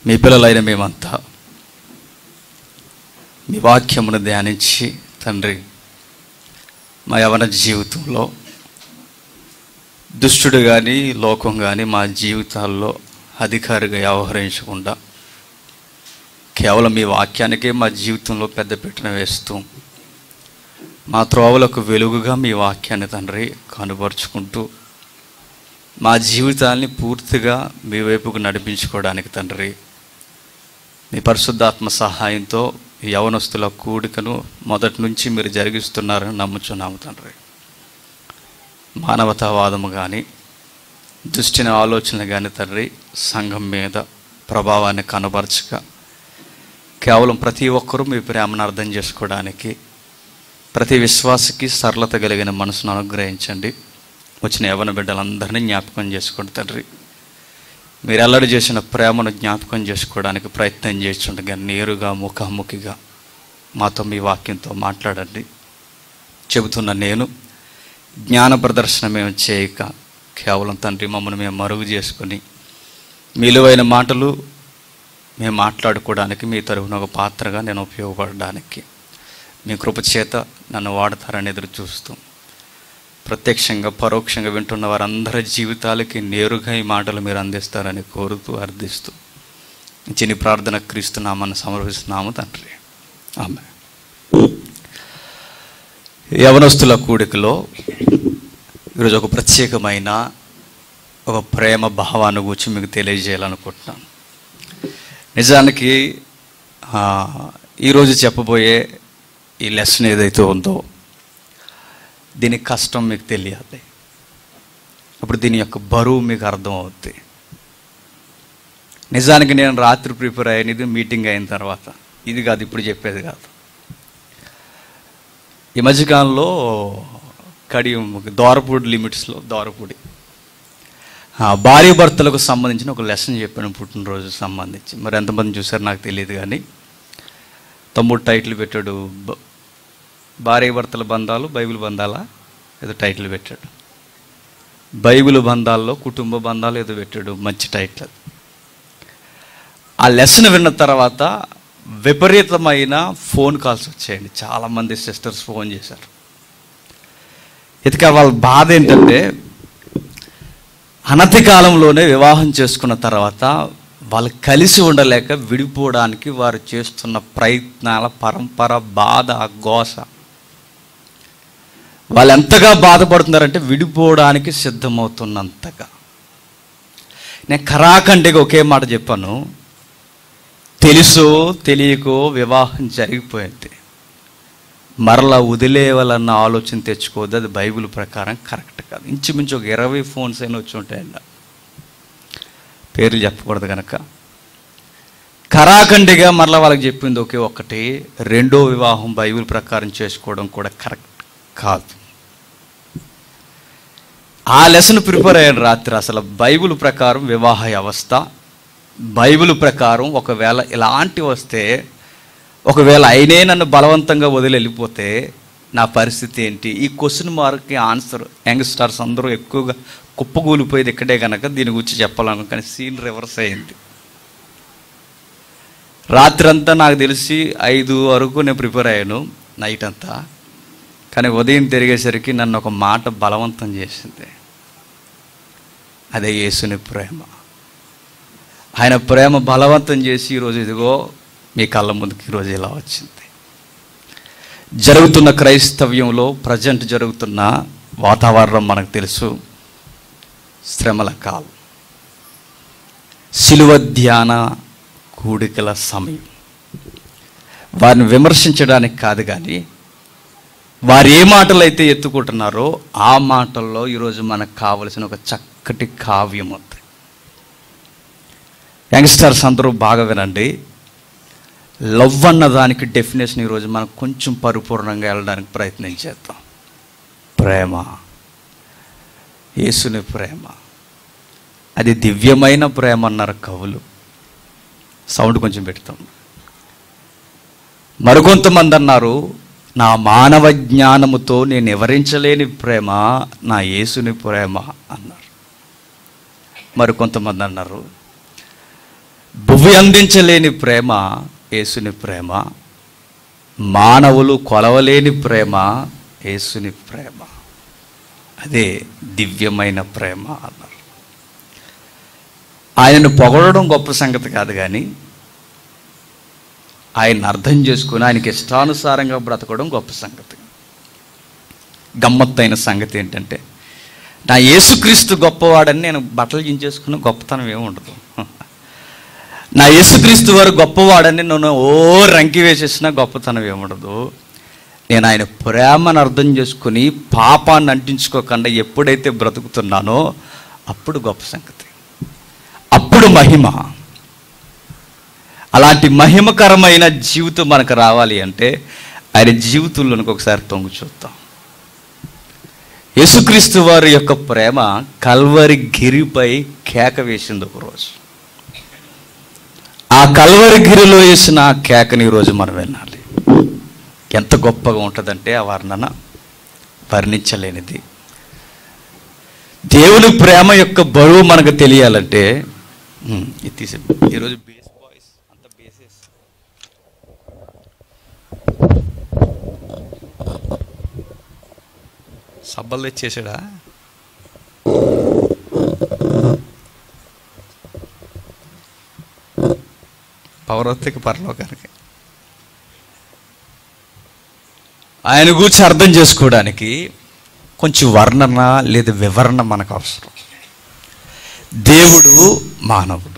మీ పిల్లలైన మేమంతా మీ వాక్యమును ధ్యానించి తండ్రి మా యవన జీవితంలో దుష్టుడు కానీ లోకం కానీ మా జీవితాల్లో అధికారిగా వ్యవహరించకుండా కేవలం మీ వాక్యానికే మా జీవితంలో పెద్ద పెట్టిన వేస్తూ మా త్రోవలకు వెలుగుగా మీ వాక్యాన్ని తండ్రి కనుపరుచుకుంటూ మా జీవితాల్ని పూర్తిగా మీ వైపుకు నడిపించుకోవడానికి తండ్రి మీ పరిశుద్ధాత్మ సహాయంతో ఈ యవనస్తుల కూడికను మొదటి నుంచి మీరు జరిగిస్తున్నారని నమ్ముచున్నాము తండ్రి మానవతావాదము కానీ దుష్టిన ఆలోచనలు కానీ తండ్రి సంఘం మీద ప్రభావాన్ని కనబరచక కేవలం ప్రతి ఒక్కరూ మీ ప్రేమను అర్థం చేసుకోవడానికి ప్రతి విశ్వాసకి సరళత కలిగిన మనసును అనుగ్రహించండి వచ్చిన యవన బిడ్డలందరినీ జ్ఞాపకం చేసుకోండి తండ్రి మీరు అల్లడి చేసిన ప్రేమను జ్ఞాపకం చేసుకోవడానికి ప్రయత్నం చేస్తుండగా నేరుగా ముఖాముఖిగా మాతో మీ వాక్యంతో మాట్లాడండి చెబుతున్న నేను జ్ఞాన ప్రదర్శన మేము చేయక కేవలం తండ్రి మమ్మల్ని మేము మరుగు చేసుకొని విలువైన మాటలు మేము మాట్లాడుకోవడానికి మీ తరఫున ఒక పాత్రగా నేను ఉపయోగపడడానికి మీ కృప చేత నన్ను వాడతారని ఎదురు చూస్తూ ప్రత్యక్షంగా పరోక్షంగా వింటున్న వారందరి జీవితాలకి నేరుగా ఈ మాటలు మీరు అందిస్తారని కోరుతూ అర్థిస్తూ చిన్ని ప్రార్థన క్రీస్తున్నామని సమర్పిస్తున్నాము తండ్రి ఆమె యవనస్తుల కూడికలో ఈరోజు ఒక ప్రత్యేకమైన ఒక ప్రేమ భావాన్ని గురించి మీకు తెలియజేయాలనుకుంటున్నాను నిజానికి ఆ, ఈరోజు చెప్పబోయే ఈ లెసన్ ఏదైతే ఉందో దీని కష్టం మీకు తెలియాలి అప్పుడు దీని యొక్క బరువు మీకు అర్థం అవుద్ది నిజానికి నేను రాత్రి ప్రిపేర్ అయ్యేది మీటింగ్ అయిన తర్వాత ఇది కాదు ఇప్పుడు చెప్పేది కాదు ఈ మధ్యకాలంలో కడి దోరపూడి లిమిట్స్లో దోరపూడి ఆ, భార్య భర్తలకు సంబంధించిన ఒక లెసన్ చెప్పాను పుట్టినరోజు సంబంధించి మరి ఎంతమంది చూసారు నాకు తెలియదు కానీ తమ్ముడు టైటిల్ పెట్టాడు బ- భార్య భర్తల బంధాలు బైబిల్ బంధాలా ఏదో టైటిల్ పెట్టాడు బైబిల్ బంధాల్లో కుటుంబ బంధాలు ఏదో పెట్టాడు మంచి టైటిల్ అది ఆ లెసన్ విన్న తర్వాత విపరీతమైన ఫోన్ కాల్స్ వచ్చాయండి చాలామంది సిస్టర్స్ ఫోన్ చేశారు ఇదిక వాళ్ళ బాధ ఏంటంటే అనతి కాలంలోనే వివాహం చేసుకున్న తర్వాత వాళ్ళు కలిసి ఉండలేక విడిపోవడానికి వారు చేస్తున్న ప్రయత్నాల పరంపర బాధ గోస వాళ్ళు ఎంతగా బాధపడుతున్నారంటే విడిపోవడానికి సిద్ధమవుతున్నంతగా నేను ఖరాఖండిగా ఒకే మాట చెప్పాను తెలుసో తెలియకో వివాహం జరిగిపోయింది మరలా వదిలేయాలన్న ఆలోచన తెచ్చుకోవద్దు అది బైబిల్ ప్రకారం కరెక్ట్ కాదు ఇంచుమించు ఒక ఇరవై ఫోన్స్ అయినా వచ్చి ఉంటాయండి పేర్లు చెప్పకూడదు కనుక కరాఖండిగా మరలా వాళ్ళకి చెప్పింది ఒకే ఒక్కటి రెండో వివాహం బైబిల్ ప్రకారం చేసుకోవడం కూడా కరెక్ట్ కాదు ఆ లెసన్ ప్రిపేర్ అయ్యాను రాత్రి అసలు బైబిల్ ప్రకారం వివాహ వ్యవస్థ బైబిల్ ప్రకారం ఒకవేళ ఇలాంటి వస్తే ఒకవేళ అయినే నన్ను బలవంతంగా వదిలి వెళ్ళిపోతే నా పరిస్థితి ఏంటి ఈ క్వశ్చన్ మార్క్కి ఆన్సర్ యంగ్స్టర్స్ అందరూ ఎక్కువగా కుప్పగూలిపోయేది ఇక్కడే కనుక దీని గురించి చెప్పాలను కానీ సీన్ రివర్స్ అయింది రాత్రంతా నాకు తెలిసి ఐదు వరకు నేను ప్రిపేర్ అయ్యాను నైట్ అంతా కానీ ఉదయం తిరిగేసరికి నన్ను ఒక మాట బలవంతం చేసింది అదే యేసుని ప్రేమ ఆయన ప్రేమ బలవంతం చేసి ఈరోజు ఇదిగో మీ కళ్ళ ముందుకు ఈరోజు ఇలా వచ్చింది జరుగుతున్న క్రైస్తవ్యంలో ప్రజెంట్ జరుగుతున్న వాతావరణం మనకు తెలుసు శ్రమల కాలం శిలువ ధ్యాన కూడికల సమయం వారిని విమర్శించడానికి కాదు కానీ వారు ఏ మాటలు అయితే ఎత్తుకుంటున్నారో ఆ మాటల్లో ఈరోజు మనకు కావలసిన ఒక చక్కటి కావ్యం ఉంది యంగ్స్టర్స్ అందరూ బాగా వినండి లవ్ అన్న దానికి డెఫినేషన్ ఈరోజు మనం కొంచెం పరిపూర్ణంగా వెళ్ళడానికి ప్రయత్నం చేద్దాం ప్రేమ యేసుని ప్రేమ అది దివ్యమైన ప్రేమ అన్నారు కవులు సౌండ్ కొంచెం పెడతాం మరికొంతమంది అన్నారు నా మానవ జ్ఞానముతో నేను వివరించలేని ప్రేమ నా యేసుని ప్రేమ అన్నారు మరికొంతమంది అన్నారు భువి అందించలేని ప్రేమ యేసుని ప్రేమ మానవులు కొలవలేని ప్రేమ యేసుని ప్రేమ అదే దివ్యమైన ప్రేమ అన్నారు ఆయనను పొగడడం గొప్ప సంగతి కాదు కానీ ఆయన అర్థం చేసుకుని ఆయనకి ఇష్టానుసారంగా బ్రతకడం గొప్ప సంగతి గమ్మత్తైన సంగతి ఏంటంటే నా యేసుక్రీస్తు గొప్పవాడని నేను బట్టలు చించేసుకున్న గొప్పతనం ఏమి ఉండదు నా యేసుక్రీస్తు వారు గొప్పవాడని నేను ఓ రంకి వేసేసిన గొప్పతనం ఏముండదు నేను ఆయన ప్రేమను అర్థం చేసుకుని పాపాన్ని అంటించుకోకుండా ఎప్పుడైతే బ్రతుకుతున్నానో అప్పుడు గొప్ప సంగతి అప్పుడు మహిమ అలాంటి మహిమకరమైన జీవితం మనకు రావాలి అంటే ఆయన జీవితంలోనికి ఒకసారి తొంగు చూద్దాం యేసుక్రీస్తు వారి యొక్క ప్రేమ కల్వరి గిరిపై కేక వేసింది ఒకరోజు ఆ కల్వరి గిరిలో వేసిన ఆ కేకని ఈరోజు మనం వినాలి ఎంత గొప్పగా ఉంటుందంటే ఆ వర్ణన వర్ణించలేనిది దేవుని ప్రేమ యొక్క బరువు మనకు తెలియాలంటే ఉమ్, ఇది తీసే ఈరోజు బేస్ బాయ్స్ అంత బేసెస్ సబ్బలు తెచ్చేసాడా పౌరత్తికి పరలోకానికి ఆయన గురించి అర్థం చేసుకోవడానికి కొంచెం వర్ణన లేదా వివరణ మనకు అవసరం దేవుడు మానవుడు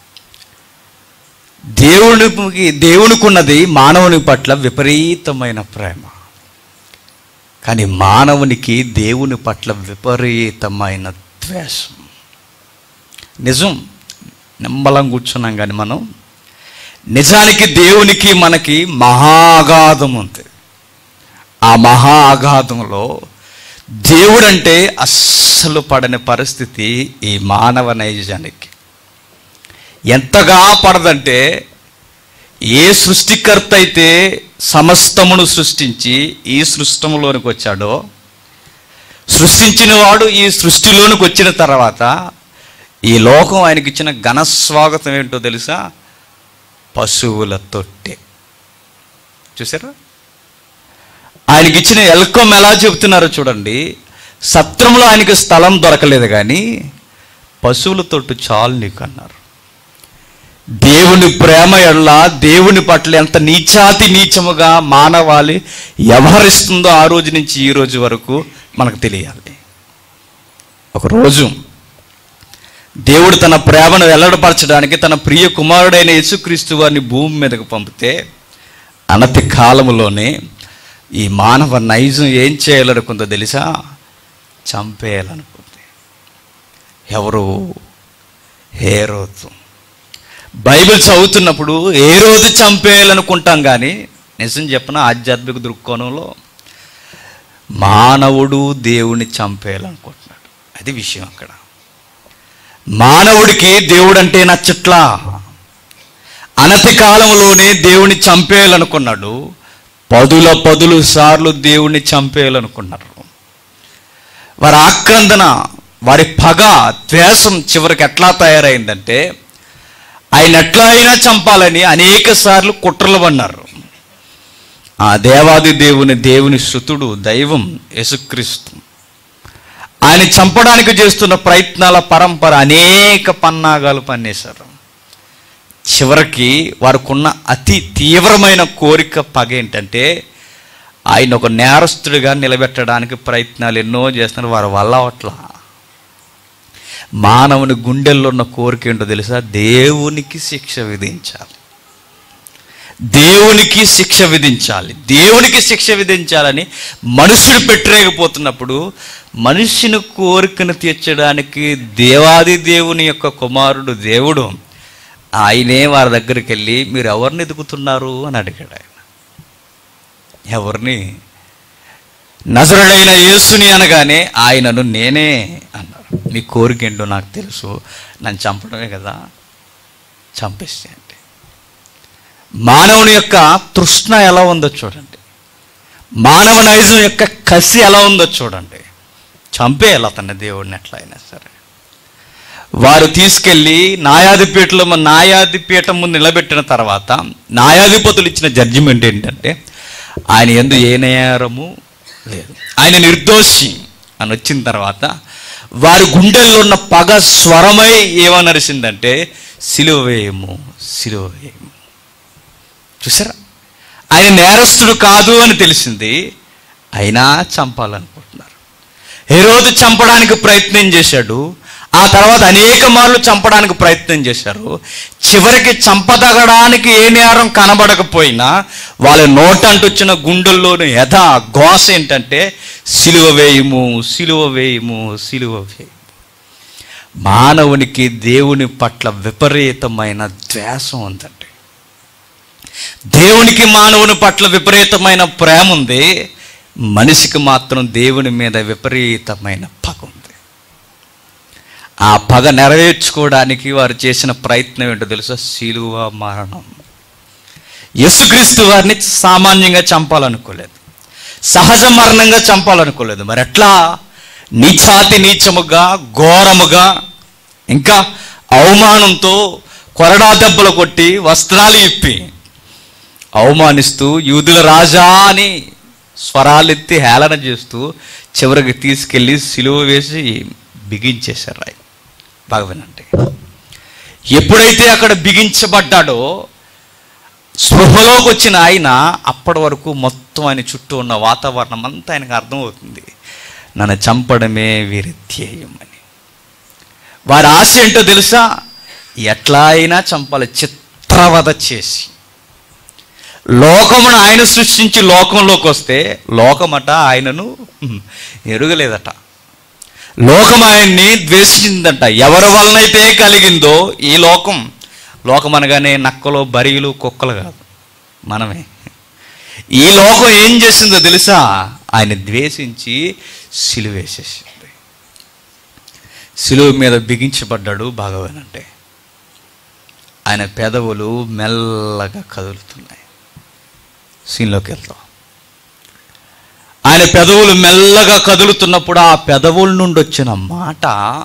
దేవునికి దేవునికి ఉన్నది మానవుని పట్ల విపరీతమైన ప్రేమ కానీ మానవునికి దేవుని పట్ల విపరీతమైన ద్వేషం నిజం నిమ్మలం కూర్చున్నాం కానీ మనం నిజానికి దేవునికి మనకి మహాగాధం ఉంది ఆ మహా అగాధంలో దేవుడంటే అస్సలు పడని పరిస్థితి ఈ మానవ నైజానికి ఎంతగా పడదంటే ఏ సృష్టికర్త అయితే సమస్తమును సృష్టించి ఈ సృష్టములోనికి వచ్చాడో సృష్టించిన వాడు ఈ సృష్టిలోనికి వచ్చిన తర్వాత ఈ లోకం ఆయనకి ఇచ్చిన ఘన స్వాగతం ఏంటో తెలుసా పశువుల తొట్టె చూసారా ఆయనకి ఇచ్చిన ఎల్కం ఎలా చెబుతున్నారో చూడండి సత్రంలో ఆయనకి స్థలం దొరకలేదు కానీ పశువుల తొట్టు చాలు నీకు అన్నారు దేవుని ప్రేమ ఎడల దేవుని పట్ల ఎంత నీచాతి నీచముగా మానవాళి వ్యవహరిస్తుందో ఆ రోజు నుంచి ఈ రోజు వరకు మనకు తెలియాలి ఒకరోజు దేవుడు తన ప్రేమను వెల్లడపరచడానికి తన ప్రియ కుమారుడైన యేసుక్రీస్తు వారిని భూమి మీదకు పంపితే అనతి కాలములోనే ఈ మానవ నైజం ఏం చేయాలనుకుందో తెలుసా చంపేయాలనుకుంది ఎవరు హేరోతు బైబిల్ చదువుతున్నప్పుడు ఏ రోజు చంపేయాలనుకుంటాం కానీ నిజం చెప్పిన ఆధ్యాత్మిక దృక్కోణంలో మానవుడు దేవుని చంపేయాలనుకుంటున్నాడు అది విషయం అక్కడ మానవుడికి దేవుడు అంటే నచ్చట్లా అనతి కాలంలోనే దేవుని చంపేయాలనుకున్నాడు పదుల పదులు సార్లు దేవుణ్ణి చంపేయాలనుకున్నారు వారి ఆక్రందన వారి పగ ద్వేషం చివరికి ఎట్లా తయారైందంటే ఆయన ఎట్లా అయినా చంపాలని అనేక సార్లు కుట్రలు పన్నారు ఆ దేవాది దేవుని దేవుని సుతుడు దైవం యేసుక్రీస్తు ఆయన చంపడానికి చేస్తున్న ప్రయత్నాల పరంపర అనేక పన్నాగాలు పన్నేశారు చివరికి వారికున్న అతి తీవ్రమైన కోరిక పగ ఏంటంటే ఆయన ఒక నేరస్తుడిగా నిలబెట్టడానికి ప్రయత్నాలు ఎన్నో చేస్తున్నారు వారి వల్ల అట్లా మానవుని గుండెల్లో ఉన్న కోరిక ఏంటో తెలుసా దేవునికి శిక్ష విధించాలి దేవునికి శిక్ష విధించాలి దేవునికి శిక్ష విధించాలని మనుషుడు పెట్టలేకపోతున్నప్పుడు మనుషుని కోరికను తీర్చడానికి దేవాది దేవుని యొక్క కుమారుడు దేవుడు ఆయనే వారి దగ్గరికి వెళ్ళి మీరు ఎవరిని ఎదుగుతున్నారు అని అడిగాడు ఆయన ఎవరిని నజరుడైన యేసుని అనగానే ఆయనను నేనే అన్నారు మీ కోరిక ఏంటో నాకు తెలుసు నన్ను చంపడమే కదా చంపేస్తే అంటే మానవుని యొక్క తృష్ణ ఎలా ఉందో చూడండి మానవ నైజం యొక్క కసి ఎలా ఉందో చూడండి చంపేయాలి అతన్ని దేవుడిని ఎట్లా అయినా సరే వారు తీసుకెళ్ళి న్యాయాధిపీఠలో న్యాయాధిపీఠం ముందు నిలబెట్టిన తర్వాత న్యాయాధిపతులు ఇచ్చిన జడ్జిమెంట్ ఏంటంటే ఆయన ఎందు ఏ నేరము లేదు ఆయన నిర్దోషి అని వచ్చిన తర్వాత వారి గుండెల్లో ఉన్న పగ స్వరమై ఏమనరిసిందంటే సిలువ వేయము సిలువ వేయము చూసారా ఆయన నేరస్తుడు కాదు అని తెలిసింది అయినా చంపాలనుకుంటున్నారు ఏ రోజు చంపడానికి ప్రయత్నం చేశాడు ఆ తర్వాత అనేక మార్లు చంపడానికి ప్రయత్నం చేశారు చివరికి చంపదగడానికి ఏ నేరం కనబడకపోయినా వాళ్ళ నోటంటొచ్చిన గుండెల్లోని యథ ఘోష ఏంటంటే సిలువ వేయము సిలువ వేయము సిలువ వేయము మానవునికి దేవుని పట్ల విపరీతమైన ద్వేషం ఉందండి దేవునికి మానవుని పట్ల విపరీతమైన ప్రేమ ఉంది మనిషికి మాత్రం దేవుని మీద విపరీతమైన పగ ఉంది ఆ పగ నెరవేర్చుకోవడానికి వారు చేసిన ప్రయత్నం ఏంటో తెలుసా శిలువ మరణం యేసుక్రీస్తు వారిని సామాన్యంగా చంపాలనుకోలేదు సహజ మరణంగా చంపాలనుకోలేదు మరి ఎట్లా నీచాతి నీచముగా ఘోరముగా ఇంకా అవమానంతో కొరడా దెబ్బలు కొట్టి వస్త్రాలు ఇప్పి అవమానిస్తూ యూదుల రాజా అని స్వరాలెత్తి హేళన చేస్తూ చివరికి తీసుకెళ్ళి సిలువ వేసి బిగించేశారు ఆయన బాగా వినండి ఎప్పుడైతే అక్కడ బిగించబడ్డాడో స్పృహలోకి వచ్చిన ఆయన అప్పటి వరకు మొత్తం ఆయన చుట్టూ ఉన్న వాతావరణం అంతా ఆయనకు అర్థమవుతుంది నన్ను చంపడమే వీరి ధ్యేయం అని వారి ఆశ ఏంటో తెలుసా ఎట్లా అయినా చంపాలి చిత్రవద చేసి లోకమును ఆయన సృష్టించి లోకంలోకి వస్తే లోకమట ఆయనను ఎరుగలేదట లోకం ఆయన్ని ద్వేషించిందంట ఎవరి వలనైతే కలిగిందో ఈ లోకం లోకం అనగానే నక్కలు బరియులు కుక్కలు కాదు మనమే ఈ లోకం ఏం చేసిందో తెలుసా ఆయన ద్వేషించి సిలువేసేసింది సిలువ మీద బిగించబడ్డాడు భాగవనంటే ఆయన పెదవులు మెల్లగా కదులుతున్నాయి సీన్లోకి వెళ్తాం ఆయన పెదవులు మెల్లగా కదులుతున్నప్పుడు ఆ పెదవుల నుండి వచ్చిన మాట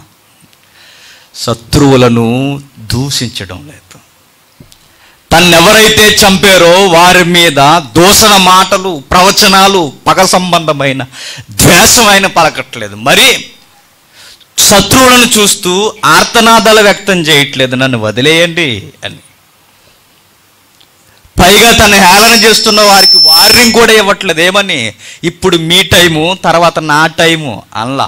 శత్రువులను దూషించడం లేదు తన్నెవరైతే చంపారో వారి మీద దూషణ మాటలు ప్రవచనాలు పగ సంబంధమైన ద్వేషం ఆయన పలకట్లేదు మరి శత్రువులను చూస్తూ ఆర్తనాదాలు వ్యక్తం చేయట్లేదు నన్ను వదిలేయండి అని పైగా తను హేళన చేస్తున్న వారికి వార్నింగ్ కూడా ఇవ్వట్లేదు ఏమని ఇప్పుడు మీ టైము తర్వాత నా టైము అల్లా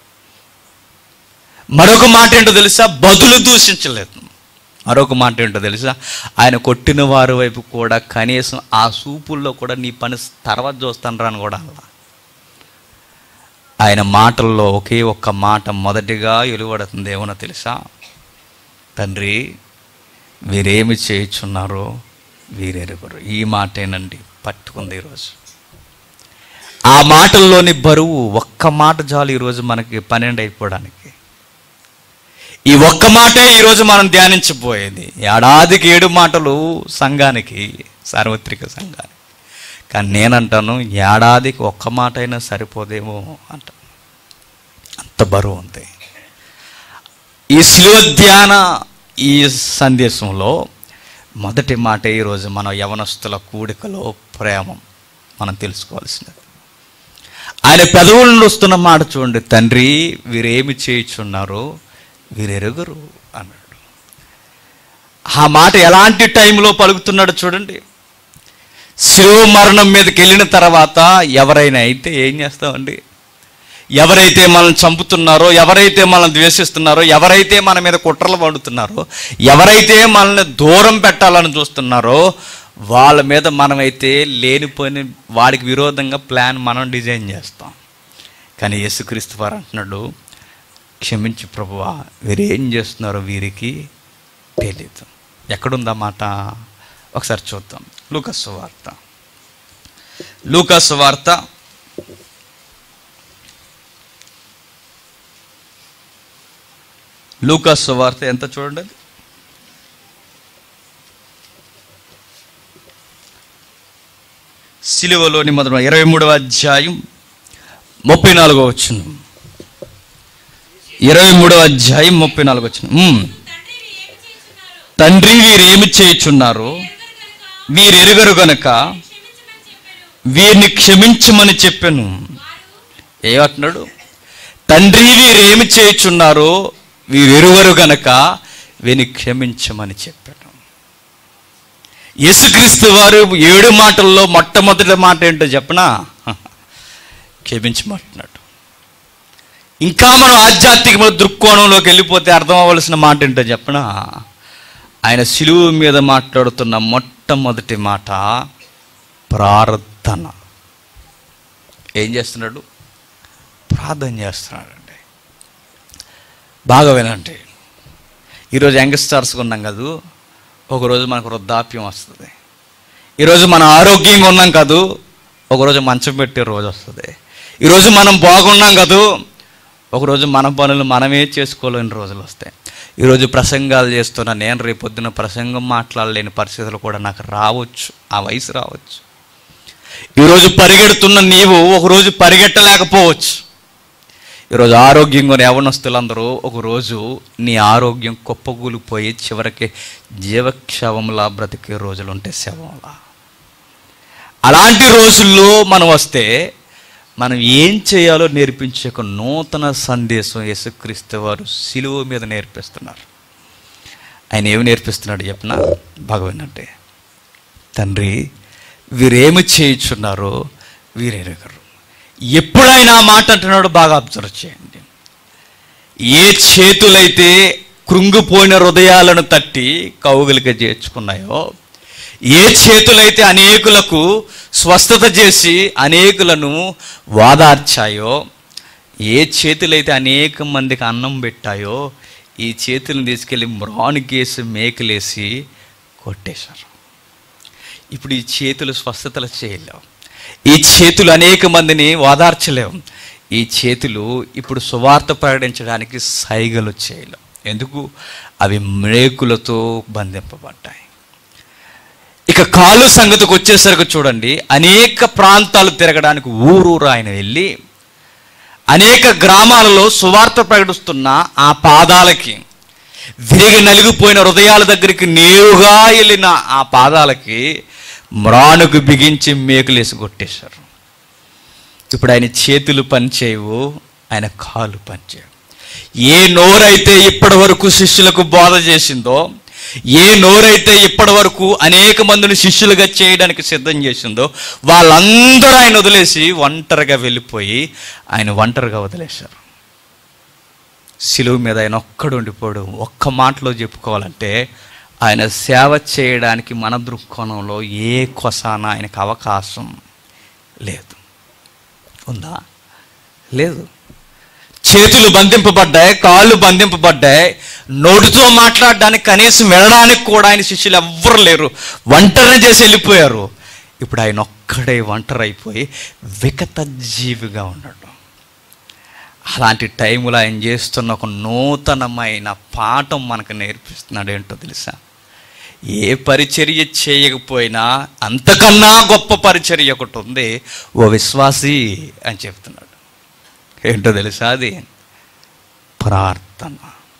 మరొక మాట ఏంటో తెలుసా బదులు దూషించలేదు మరొక మాట ఏంటో తెలుసా ఆయన కొట్టిన వారి వైపు కూడా కనీసం ఆ సూపుల్లో కూడా నీ పని తర్వాత చూస్తాను రాని కూడా అలా ఆయన మాటల్లో ఒకే ఒక్క మాట మొదటిగా వెలువడుతుంది ఏమన్నా తెలుసా తండ్రి వీరేమి చేయుచున్నారో వీరెరుగురు ఈ మాటేనండి పట్టుకుంది ఈరోజు ఆ మాటల్లోని బరువు ఒక్క మాట చాలు ఈరోజు మనకి పన్నెండు అయిపోవడానికి ఈ ఒక్క మాటే ఈరోజు మనం ధ్యానించబోయేది ఏడాదికి ఏడు మాటలు సంఘానికి సార్వత్రిక సంఘానికి కానీ నేనంటాను ఏడాదికి ఒక్క మాట అయినా సరిపోదేమో అంట అంత బరువు ఉంది ఈ శిలువ ధ్యాన ఈ సందేశంలో మొదటి మాట ఈరోజు మన యవనస్తుల కూడికలో ప్రేమం మనం తెలుసుకోవాల్సినది ఆయన పెదవుల నుండి వస్తున్న మాట చూడండి తండ్రి వీరేమి చేయుచున్నారో వీరెరుగురు అన్నాడు ఆ మాట ఎలాంటి టైంలో పలుకుతున్నాడు చూడండి శివ మరణం మీదకి వెళ్ళిన తర్వాత ఎవరైనా అయితే ఏం చేస్తామండి ఎవరైతే మనల్ని చంపుతున్నారో ఎవరైతే మనల్ని ద్వేషిస్తున్నారో ఎవరైతే మన మీద కుట్రలు పండుతున్నారో ఎవరైతే మనల్ని దూరం పెట్టాలని చూస్తున్నారో వాళ్ళ మీద మనమైతే లేనిపోయిన వాడికి విరోధంగా ప్లాన్ మనం డిజైన్ చేస్తాం కానీ యేసుక్రీస్తు వారు అంటున్నాడు క్షమించి ప్రభువా వీరేం చేస్తున్నారో వీరికి తెలియదు ఎక్కడుందా మాట ఒకసారి చూద్దాం లూకస్ వార్త లూకస్ వార్త లూకాస్ వార్త ఎంత చూడండి అది సిలువలోని మొదటి ఇరవై మూడవ అధ్యాయం ముప్పై నాలుగో వచ్చిన ఇరవై మూడో అధ్యాయం ముప్పై నాలుగు వచ్చిన ఉమ్. తండ్రి వీరేమి చేయుచున్నారు వీరెరుగరు గనక వీరిని క్షమించమని చెప్పాను ఏమంటున్నాడు తండ్రి వీరేమి చేయుచున్నారో వీరెరుగరు గనక వీరిని క్షమించమని చెప్పాను యేసుక్రీస్తు వారు ఏడు మాటల్లో మొట్టమొదటి మాట ఏంటో చెప్పనా క్షమించమంటున్నాడు ఇంకా మనం ఆధ్యాత్మిక దృక్కోణంలోకి వెళ్ళిపోతే అర్థం అవ్వాల్సిన మాట ఏంటో చెప్పనా ఆయన సిలువు మీద మాట్లాడుతున్న మొట్టమొదటి మాట ప్రార్థన ఏం చేస్తున్నాడు ప్రార్థన చేస్తున్నాడండి బాగా వినండి ఈరోజు యంగ్స్టర్స్గా ఉన్నాం కదూ ఒకరోజు మనకు వృద్ధాప్యం వస్తుంది ఈరోజు మనం ఆరోగ్యంగా ఉన్నాం కదూ ఒకరోజు మంచం పెట్టే రోజు వస్తుంది ఈరోజు మనం బాగున్నాం కదూ ఒకరోజు మన పనులు మనమే చేసుకోలేని రోజులు వస్తాయి ఈరోజు ప్రసంగాలు చేస్తున్న నేను రేపొద్దున ప్రసంగం మాట్లాడలేని పరిస్థితులు కూడా నాకు రావచ్చు ఆ వయసు రావచ్చు ఈరోజు పరిగెడుతున్న నీవు ఒకరోజు పరిగెట్టలేకపోవచ్చు ఈరోజు ఆరోగ్యంగా ఉన్న యవనస్తులందరూ ఒకరోజు నీ ఆరోగ్యం కుప్పగూలిపోయి చివరికి జీవక్షవంలా బ్రతికే రోజులు ఉంటే శవంలా అలాంటి రోజుల్లో మనం వస్తే మనం ఏం చేయాలో నేర్పించే ఒక నూతన సందేశం యేసుక్రీస్తు వారు సిలువ మీద నేర్పిస్తున్నారు ఆయన ఏమి నేర్పిస్తున్నాడు చెప్పిన భగవన్ తండ్రి వీరేమి చేయుచున్నారో వీరెరగరు ఎప్పుడైనా ఆ మాట అంటున్నాడు బాగా అబ్జర్వ్ చేయండి ఏ చేతులైతే కృంగిపోయిన హృదయాలను తట్టి కౌగులిగా చేర్చుకున్నాయో ఏ చేతులైతే అనేకులకు స్వస్థత చేసి అనేకులను వాదార్చాయో ఏ చేతులైతే అనేక మందికి అన్నం పెట్టాయో ఈ చేతులను తీసుకెళ్ళి మ్రానుకేసి మేకలేసి కొట్టేశారు ఇప్పుడు ఈ చేతులు స్వస్థతలు చేయలేవు ఈ చేతులు అనేక మందిని ఓదార్చలేవు ఈ చేతులు ఇప్పుడు సువార్త ప్రకటించడానికి సైగలు చేయలేవు ఎందుకు అవి మేకులతో బంధింపబడ్డాయి ఇక కాలు సంగతికి వచ్చేసరికి చూడండి అనేక ప్రాంతాలు తిరగడానికి ఊరూరు ఆయన వెళ్ళి అనేక గ్రామాలలో సువార్త ప్రకటిస్తున్న ఆ పాదాలకి విరిగి నలిగిపోయిన హృదయాల దగ్గరికి నేరుగా వెళ్ళిన ఆ పాదాలకి మ్రానుకు బిగించి మేకులేసి కొట్టేశారు ఇప్పుడు ఆయన చేతులు పనిచేయవు ఆయన కాలు పనిచేయవు ఏ నోరైతే ఇప్పటి వరకు శిష్యులకు బోధ చేసిందో ఏ నోరైతే ఇప్పటి వరకు అనేక మందిని శిష్యులుగా చేయడానికి సిద్ధం చేసిందో వాళ్ళందరూ ఆయన వదిలేసి ఒంటరిగా వెళ్ళిపోయి ఆయన ఒంటరిగా వదిలేశారు సిలువు మీద ఆయన ఒక్కడు ఉండిపోడు ఒక్క మాటలో చెప్పుకోవాలంటే ఆయన సేవ చేయడానికి మన దృక్కోణంలో ఏ కొసాన ఆయనకు అవకాశం లేదు ఉందా లేదు చేతులు బంధింపబడ్డాయి కాళ్ళు బంధింపబడ్డాయి నోటితో మాట్లాడడానికి కనీసం వెళ్ళడానికి కూడా ఆయన శిష్యులు ఎవ్వరు లేరు ఒంటరిని చేసి వెళ్ళిపోయారు ఇప్పుడు ఆయన ఒక్కడే ఒంటరి అయిపోయి వికత జీవిగా ఉన్నాడు అలాంటి టైంలో ఆయన చేస్తున్న ఒక నూతనమైన పాఠం మనకు నేర్పిస్తున్నాడు ఏంటో తెలుసా ఏ పరిచర్య చేయకపోయినా అంతకన్నా గొప్ప పరిచర్య ఒకటి ఉంది ఓ విశ్వాసి అని చెప్తున్నాడు ఏంటో తెలుసా అది ప్రార్థన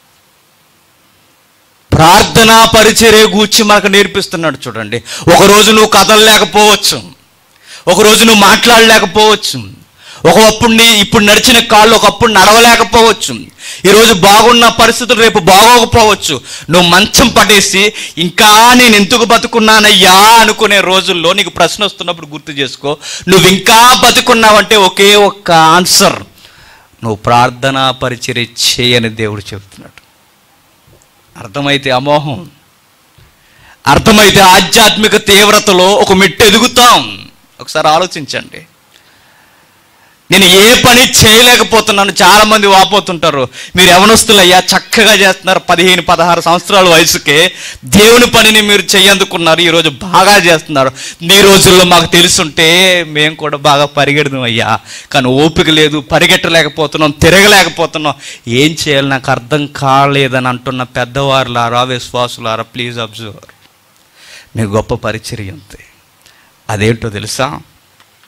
ప్రార్థనా పరిచర్య గూర్చి మనకు నేర్పిస్తున్నాడు చూడండి ఒకరోజు నువ్వు కదలలేకపోవచ్చు ఒకరోజు నువ్వు మాట్లాడలేకపోవచ్చు ఒకప్పుడు నీ ఇప్పుడు నడిచిన కాళ్ళు ఒకప్పుడు నడవలేకపోవచ్చు ఈరోజు బాగున్న పరిస్థితులు రేపు బాగోకపోవచ్చు నువ్వు మంచం పడేసి ఇంకా నేను ఎందుకు బతుకున్నానయ్యా అనుకునే రోజుల్లో నీకు ప్రశ్న వస్తున్నప్పుడు గుర్తు చేసుకో నువ్వు ఇంకా బతుకున్నావంటే ఒకే ఒక్క ఆన్సర్ నువ్వు ప్రార్థనా పరిచర్య చేయని దేవుడు చెబుతున్నాడు అర్థమైతే అమోహం అర్థమైతే ఆధ్యాత్మిక తీవ్రతలో ఒక మెట్టు ఎదుగుతాం ఒకసారి ఆలోచించండి నేను ఏ పని చేయలేకపోతున్నాను చాలా మంది వాపోతుంటారు మీరు యవనస్తులయ్యా చక్కగా చేస్తున్నారు పదిహేను పదహారు సంవత్సరాల వయసుకే దేవుని పనిని మీరు చేయందుకున్నారు ఈరోజు బాగా చేస్తున్నారు నీ రోజుల్లో మాకు తెలుసుంటే మేము కూడా బాగా పరిగెడదాం అయ్యా కానీ ఓపిక లేదు పరిగెట్టలేకపోతున్నాం తిరగలేకపోతున్నాం ఏం చేయాలి నాకు అర్థం కాలేదని అంటున్న పెద్దవారులారా విశ్వాసులారా ప్లీజ్ అబ్జర్వ్ మీ గొప్ప పరిచర్య ఉంది అదేంటో తెలుసా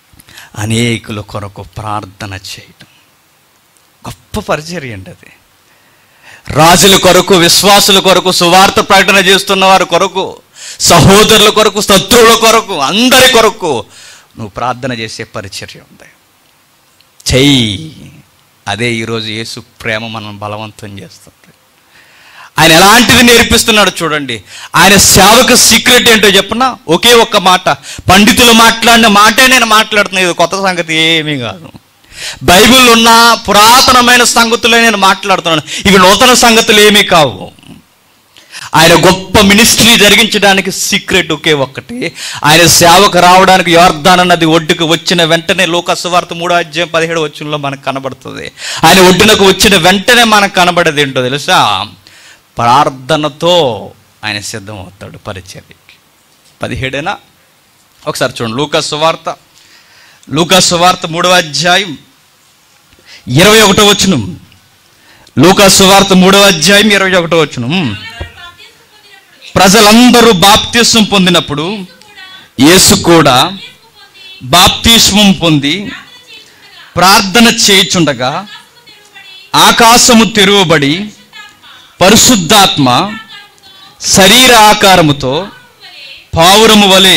అనేకుల కొరకు ప్రార్థన చేయటం గొప్ప పరిచర్య అండి అది రాజుల కొరకు విశ్వాసుల కొరకు సువార్త ప్రకటన చేస్తున్న వారి కొరకు సహోదరుల కొరకు శత్రువుల కొరకు అందరి కొరకు నువ్వు ప్రార్థన చేసే పరిచర్య ఉంది చెయ్యి అదే ఈరోజు యేసు ప్రేమ మనం బలవంతం చేస్తుంది ఆయన ఎలాంటిది నేర్పిస్తున్నాడు చూడండి ఆయన సేవకు సీక్రెట్ ఏంటో చెప్పనా ఒకే ఒక్క మాట పండితులు మాట్లాడిన మాటే నేను మాట్లాడుతున్నా ఇది కొత్త సంగతి ఏమీ కాదు బైబిల్ ఉన్న పురాతనమైన సంగతులే నేను మాట్లాడుతున్నాను ఇవి నూతన సంగతులు ఏమీ కావు ఆయన గొప్ప మినిస్ట్రీ జరిగించడానికి సీక్రెట్ ఒకే ఒక్కటి ఆయన సేవకు రావడానికి యోర్ధాన నది ఒడ్డుకు వచ్చిన వెంటనే లోకస్వార్త మూడో అధ్యాయం పదిహేడు వచ్చంలో మనకు కనబడుతుంది ఆయన ఒడ్డునకు వచ్చిన వెంటనే మనకు కనబడేది ఏంటో తెలుసా ప్రార్థనతో ఆయన సిద్ధమవుతాడు పరిచర్యకి పదిహేడేనా ఒకసారి చూడండి లూకా సువార్త లూకా సువార్త మూడవ అధ్యాయం ఇరవై ఒకటో వచనం లూకా సువార్త మూడవ అధ్యాయం ఇరవై ఒకటో వచనం ప్రజలందరూ బాప్తిస్వం పొందినప్పుడు యేసు కూడా బాప్తిస్వం పొంది ప్రార్థన చేయుచుండగా ఆకాశము తెరువబడి పరిశుద్ధాత్మ శరీర ఆకారముతో పావురము వలె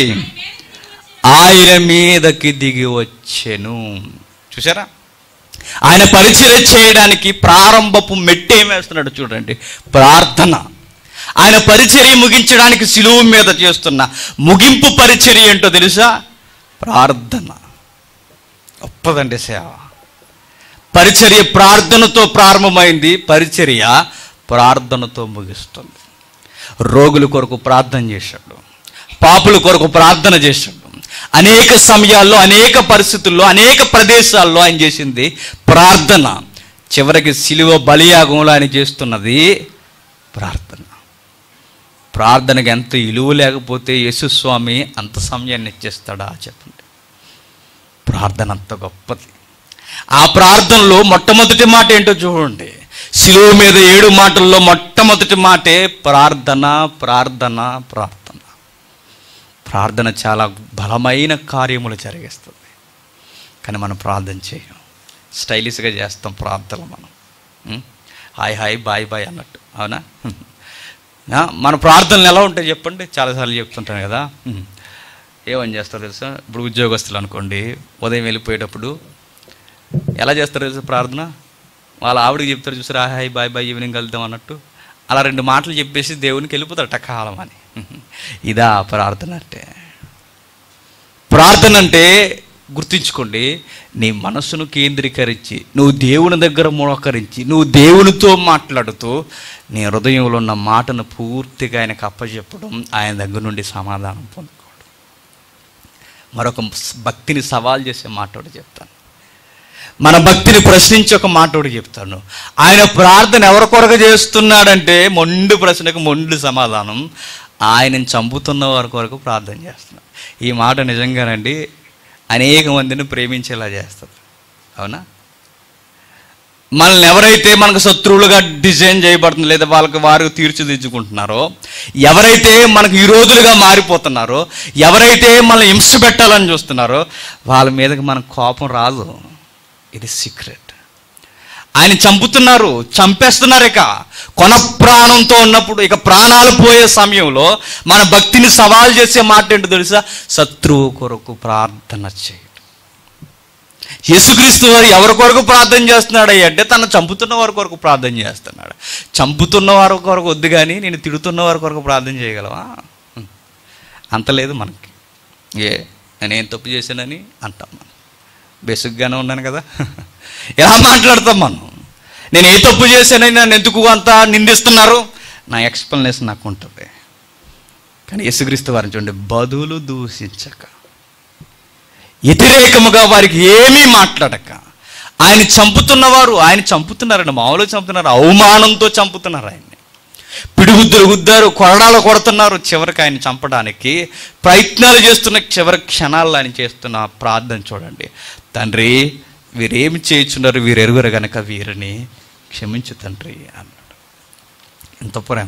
ఆయన మీదకి దిగి వచ్చెను చూసారా ఆయన పరిచయం చేయడానికి ప్రారంభపు మెట్టేం వేస్తున్నాడు చూడండి ప్రార్థన ఆయన పరిచర్య ముగించడానికి సిలువు మీద చేస్తున్న ముగింపు పరిచర్య ఏంటో తెలుసా ప్రార్థన గొప్పదండి సేవ పరిచర్య ప్రార్థనతో ప్రారంభమైంది పరిచర్య ప్రార్థనతో ముగిస్తుంది రోగుల కొరకు ప్రార్థన చేశాడు పాపుల కొరకు ప్రార్థన చేశాడు అనేక సమయాల్లో అనేక పరిస్థితుల్లో అనేక ప్రదేశాల్లో ఆయన చేసింది ప్రార్థన చివరికి సిలువ బలియాగంలో ఆయన చేస్తున్నది ప్రార్థన ప్రార్థనకి ఎంత ఇలువ లేకపోతే యేసుస్వామి అంత సమయాన్ని ఇచ్చేస్తాడా చెప్పండి ప్రార్థన అంత గొప్పది ఆ ప్రార్థనలో మొట్టమొదటి మాట ఏంటో చూడండి శిలువ మీద ఏడు మాటల్లో మొట్టమొదటి మాటే ప్రార్థన ప్రార్థన ప్రార్థన ప్రార్థన చాలా బలమైన కార్యములు జరిగిస్తుంది కానీ మనం ప్రార్థన చేయం స్టైలిష్గా చేస్తాం ప్రార్థనలు మనం ఉం? హాయ్ హాయ్ బాయ్ బాయ్ అన్నట్టు అవునా ఆ, మన ప్రార్థనలు ఎలా ఉంటాయి చెప్పండి చాలాసార్లు చెప్తుంటాను కదా ఉం. ఏమని చేస్తారు తెలుసా ఇప్పుడు ఉద్యోగస్తులు అనుకోండి ఉదయం వెళ్ళిపోయేటప్పుడు ఎలా చేస్తారు తెలుసా ప్రార్థన వాళ్ళ ఆవిడకి చెప్తారు చూసారా హాయ్ బాయ్ బాయ్ ఈవినింగ్ వెళ్దాం అన్నట్టు అలా రెండు మాటలు చెప్పేసి దేవునికి వెళ్ళిపోతారట కాలం అని ఇదా ప్రార్థన అంటే ప్రార్థన అంటే గుర్తుంచుకోండి నీ మనసును కేంద్రీకరించి నువ్వు దేవుని దగ్గర మోకరించి నువ్వు దేవునితో మాట్లాడుతూ నీ హృదయంలో ఉన్న మాటను పూర్తిగా ఆయనకు అప్పచెప్పడం ఆయన దగ్గర నుండి సమాధానం పొందుకోవడం మరొక భక్తిని సవాల్ చేసే మాట ఒకటి చెప్తాను మన భక్తిని ప్రశ్నించి ఒక మాట ఒకటి చెప్తాను ఆయన ప్రార్థన ఎవరి కొరకు చేస్తున్నాడంటే మొండు ప్రశ్నకు మొండు సమాధానం ఆయనను చంపుతున్న వారి కొరకు ప్రార్థన చేస్తున్నాడు ఈ మాట నిజంగానండి అనేక మందిని ప్రేమించేలా చేస్తుంది అవునా మనల్ని ఎవరైతే మనకు శత్రువులుగా డిజైన్ చేయబడుతుంది లేదా వాళ్ళకి వారు తీర్చిదిద్దుకుంటున్నారో ఎవరైతే మనకు విరోధులుగా మారిపోతున్నారో ఎవరైతే మనల్ని హింస పెట్టాలని చూస్తున్నారో వాళ్ళ మీదకి మనకు కోపం రాదు ఇది సీక్రెట్ ఆయన చంపుతున్నారు చంపేస్తున్నారు ఇక కొన ప్రాణంతో ఉన్నప్పుడు ఇక ప్రాణాలు పోయే సమయంలో మన భక్తిని సవాల్ చేసే మాట ఏంటో తెలుసా శత్రువు కొరకు ప్రార్థన చేయడం యేసుక్రీస్తు వారు ఎవరి కొరకు ప్రార్థన చేస్తున్నాడు అంటే తను చంపుతున్న వారి కొరకు ప్రార్థన చేస్తున్నాడు చంపుతున్న వారి కొరకు వద్దు కానీ నేను తిడుతున్న వారి కొరకు ప్రార్థన చేయగలవా హ్మ్. అంత లేదు మనకి ఏ నేనేం తప్పు చేశానని అంటాం మనం బేసిక్గానే ఉన్నాను కదా ఎలా మాట్లాడతాం మనం నేను ఏ తప్పు చేశానని నన్ను ఎందుకు అంత నిందిస్తున్నారు నా ఎక్స్ప్లెనేషన్ నాకు ఉంటుంది కానీ యేసుక్రీస్తు వారిని చూడండి బదులు దూషించక వ్యతిరేకముగా వారికి ఏమీ మాట్లాడక ఆయన చంపుతున్నవారు ఆయన చంపుతున్నారండి మామూలుగా చంపుతున్నారు అవమానంతో చంపుతున్నారు ఆయన్ని పిడుగుద్దులు గుద్దారు కొరడాలు కొడుతున్నారు చివరికి ఆయన చంపడానికి ప్రయత్నాలు చేస్తున్న చివరి క్షణాల్లో ఆయన చేస్తున్న ప్రార్థన చూడండి తండ్రి వీరేమి చేయుచున్నారు వీరు ఎరుగురు గనక వీరిని క్షమించు తండ్రి అన్నాడు ఎంత ప్రేమ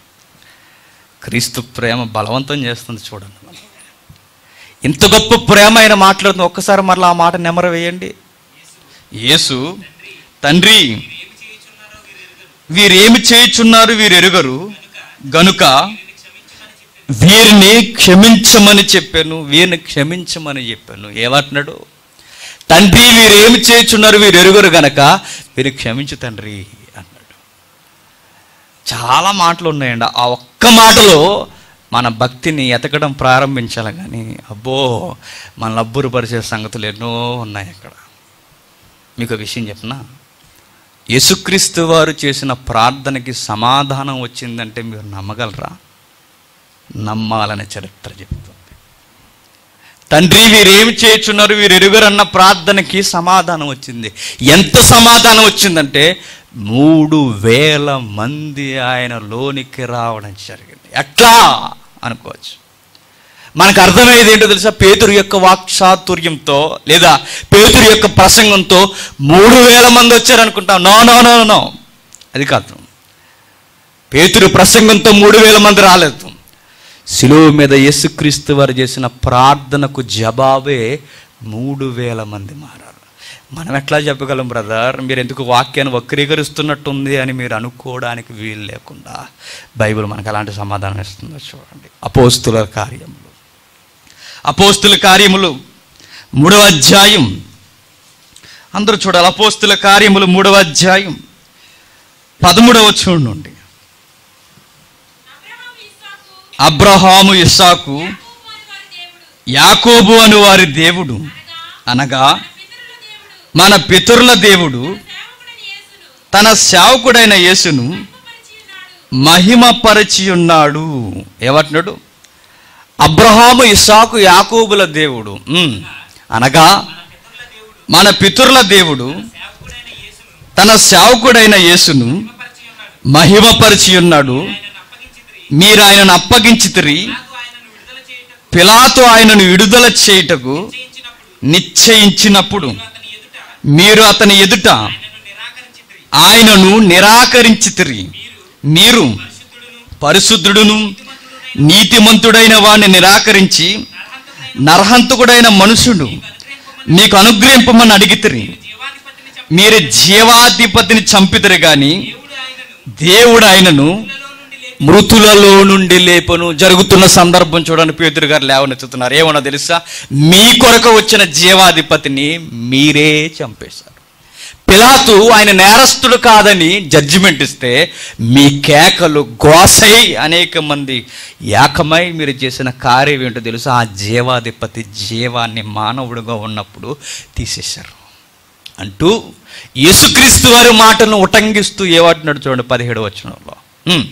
క్రీస్తు ప్రేమ బలవంతం చేస్తుంది చూడండి మనం ఇంత గొప్ప ప్రేమ ఆయన మాట్లాడుతుంది ఒక్కసారి మరలా ఆ మాట నెమర వేయండి యేసు తండ్రి వీరేమి చేయుచున్నారు వీరు ఎరుగరు గనుక వీరిని క్షమించమని చెప్పాను వీరిని క్షమించమని చెప్పాను ఏమంటున్నాడు తండ్రి వీరేమి చేయుచున్నారు వీరు ఎరుగరు గనక వీరు క్షమించు తండ్రి అన్నాడు చాలా మాటలు ఉన్నాయండి ఆ ఒక్క మాటలో మన భక్తిని ఎతకడం ప్రారంభించాలి కానీ అబ్బో మన లబ్బురుపరిచే సంగతులు ఎన్నో ఉన్నాయి అక్కడ మీకు ఒక విషయం చెప్పనా యేసుక్రీస్తు వారు చేసిన ప్రార్థనకి సమాధానం వచ్చిందంటే మీరు నమ్మగలరా నమ్మాలనే చరిత్ర చెప్తుంది తండ్రి వీరేమి చేయుచున్నారు వీరు ఎరుగరన్న ప్రార్థనకి సమాధానం వచ్చింది ఎంత సమాధానం వచ్చిందంటే మూడు వేల మంది ఆయన లోనికి రావడం జరిగింది ఎట్లా అనుకోవచ్చు మనకు అర్థమయ్యేది ఏంటో తెలుసా పేతురు యొక్క వాక్చాతుర్యంతో లేదా పేతురు యొక్క ప్రసంగంతో మూడు వేల మంది వచ్చారనుకుంటాం నో నో నో నో అది కాదు పేతురు ప్రసంగంతో మూడు వేల మంది రాలేదు శిలువ మీద యేసుక్రీస్తు వారు చేసిన ప్రార్థనకు జవాబే మూడు వేల మంది మారారు మనం ఎట్లా చెప్పగలం బ్రదర్ మీరు ఎందుకు వాక్యాన్ని వక్రీకరిస్తున్నట్టుంది అని మీరు అనుకోవడానికి వీలు లేకుండా బైబిల్ మనకు అలాంటి సమాధానం ఇస్తుందో చూడండి అపోస్తుల కార్యములు అపోస్తుల కార్యములు మూడవ అధ్యాయం అందరూ చూడాలి అపోస్తుల కార్యములు మూడవ అధ్యాయం పదమూడవ చూడండి అబ్రహాము ఇస్సాకు అబ్రహాము ఇస్సాకు యాకోబు అని వారి దేవుడు యాకోబు అని వారి దేవుడు అనగా మన పితరుల దేవుడు మన పితరుల దేవుడు సేవకుడైన యేసును తన సేవకుడైన యేసును పరిచి ఉన్నాడు మహిమపరిచి ఉన్నాడు ఏమంటున్నాడు అబ్రహాము ఇస్సాకు యాకోబుల దేవుడు ఉమ్. అనగా మన పితరుల దేవుడు సేవకుడైన యేసును తన సేవకుడైన యేసును పరిచి ఉన్నాడు మహిమపరిచి ఉన్నాడు ఆయనను అప్పగించితిరి మీరు ఆయనను అప్పగించితిరి నాకు ఆయనను విడుదల చేయుటకు పిలాతు ఆయనను విడుదల చేయుటకు చేయించినప్పుడు నిశ్చయించినప్పుడు అతని ఎదుట మీరు అతని ఎదుట ఆయనను నిరాకరించితిరి ఆయనను నిరాకరించితిరి మీరు పరిశుద్ధుడును పరిశుద్ధుడును నీతిమంతుడైన వాణ్ణి నిరాకరించి నరహంతకుడైన మనుషుడు మీకు అనుగ్రహింపమని అడిగితిరి జీవాధిపతిని చెప్పి మీరు జీవాధిపతిని చంపితిరి గాని దేవుడు ఆయనను దేవుడు ఆయనను లో నుండి లేపి మృతులలో నుండి లేపను జరుగుతున్న సందర్భం చూడండి పేతురు గారు లేవనెత్తుతున్నారు ఏమన్నా తెలుసా మీ కొరకు వచ్చిన జీవాధిపతిని మీరే చంపేశారు పిలాతు ఆయన నేరస్తుడు కాదని జడ్జిమెంట్ ఇస్తే మీ కేకలు గోసై అనేక మంది ఏకమై మీరు చేసిన కార్యం ఏంటో తెలుసా ఆ జీవాధిపతి జీవాన్ని మానవుడుగా ఉన్నప్పుడు తీసేశారు అంటూ యేసుక్రీస్తు వారి మాటలను ఉటంగిస్తూ ఏవాటినాడు చూడండి పదిహేడు వచనంలో ఉమ్.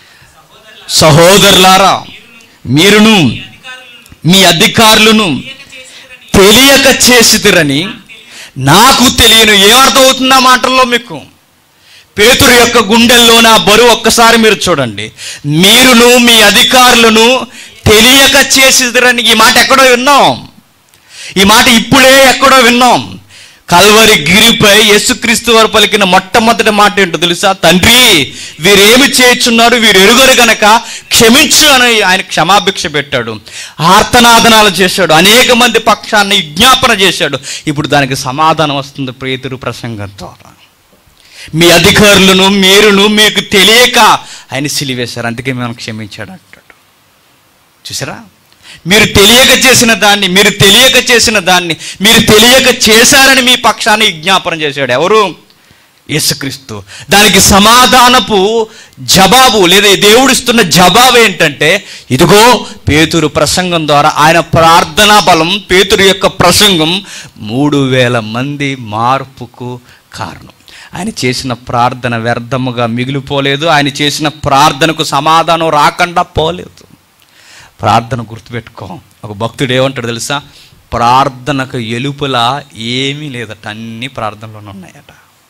సహోదరులారా మీరును మీ అధికారులను తెలియక చేసిదిరని నాకు తెలియను ఏమర్థం అవుతుంది ఆ మాటల్లో మీకు పేతురు యొక్క గుండెల్లో నా బరువు ఒక్కసారి మీరు చూడండి మీరును మీ అధికారులను తెలియక చేసిదిరని ఈ మాట ఎక్కడో విన్నాం ఈ మాట ఇప్పుడే ఎక్కడో విన్నాం కల్వరి గిరిపై యేసుక్రీస్తు వారు పలికిన మొట్టమొదటి మాట ఏంటో తెలుసా తండ్రి వీరేమి చేయుచున్నారు వీరు ఎరుగరు గనక క్షమించు అని ఆయన క్షమాభిక్ష పెట్టాడు ఆర్తనాదనాలు చేశాడు అనేక మంది పక్షాన్ని విజ్ఞాపన చేశాడు ఇప్పుడు దానికి సమాధానం వస్తుంది ప్రేతురు ప్రసంగం ద్వారా మీ అధికారులను మీరును మీకు తెలియక ఆయన సిలివేశారు అందుకే మేము క్షమించాడు అంటాడు చూసారా మీరు తెలియక చేసిన దాన్ని మీరు తెలియక చేసిన దాన్ని మీరు తెలియక చేశారని మీ పక్షాన్ని విజ్ఞాపనం చేశాడు ఎవరు యేసుక్రీస్తు దానికి సమాధానపు జవాబు లేదా దేవుడిస్తున్న జవాబు ఏంటంటే ఇదిగో పేతురు ప్రసంగం ద్వారా ఆయన ప్రార్థనా బలం పేతురు యొక్క ప్రసంగం మూడు వేల మంది మార్పుకు కారణం ఆయన చేసిన ప్రార్థన వ్యర్థముగా మిగిలిపోలేదు ఆయన చేసిన ప్రార్థనకు సమాధానం రాకుండా పోలేదు ప్రార్థన గుర్తుపెట్టుకో ఒక భక్తుడు ఏమంటాడు తెలుసా ప్రార్థనకు ఎలుపుల ఏమీ లేదట అన్ని ప్రార్థనలోనే ఉన్నాయట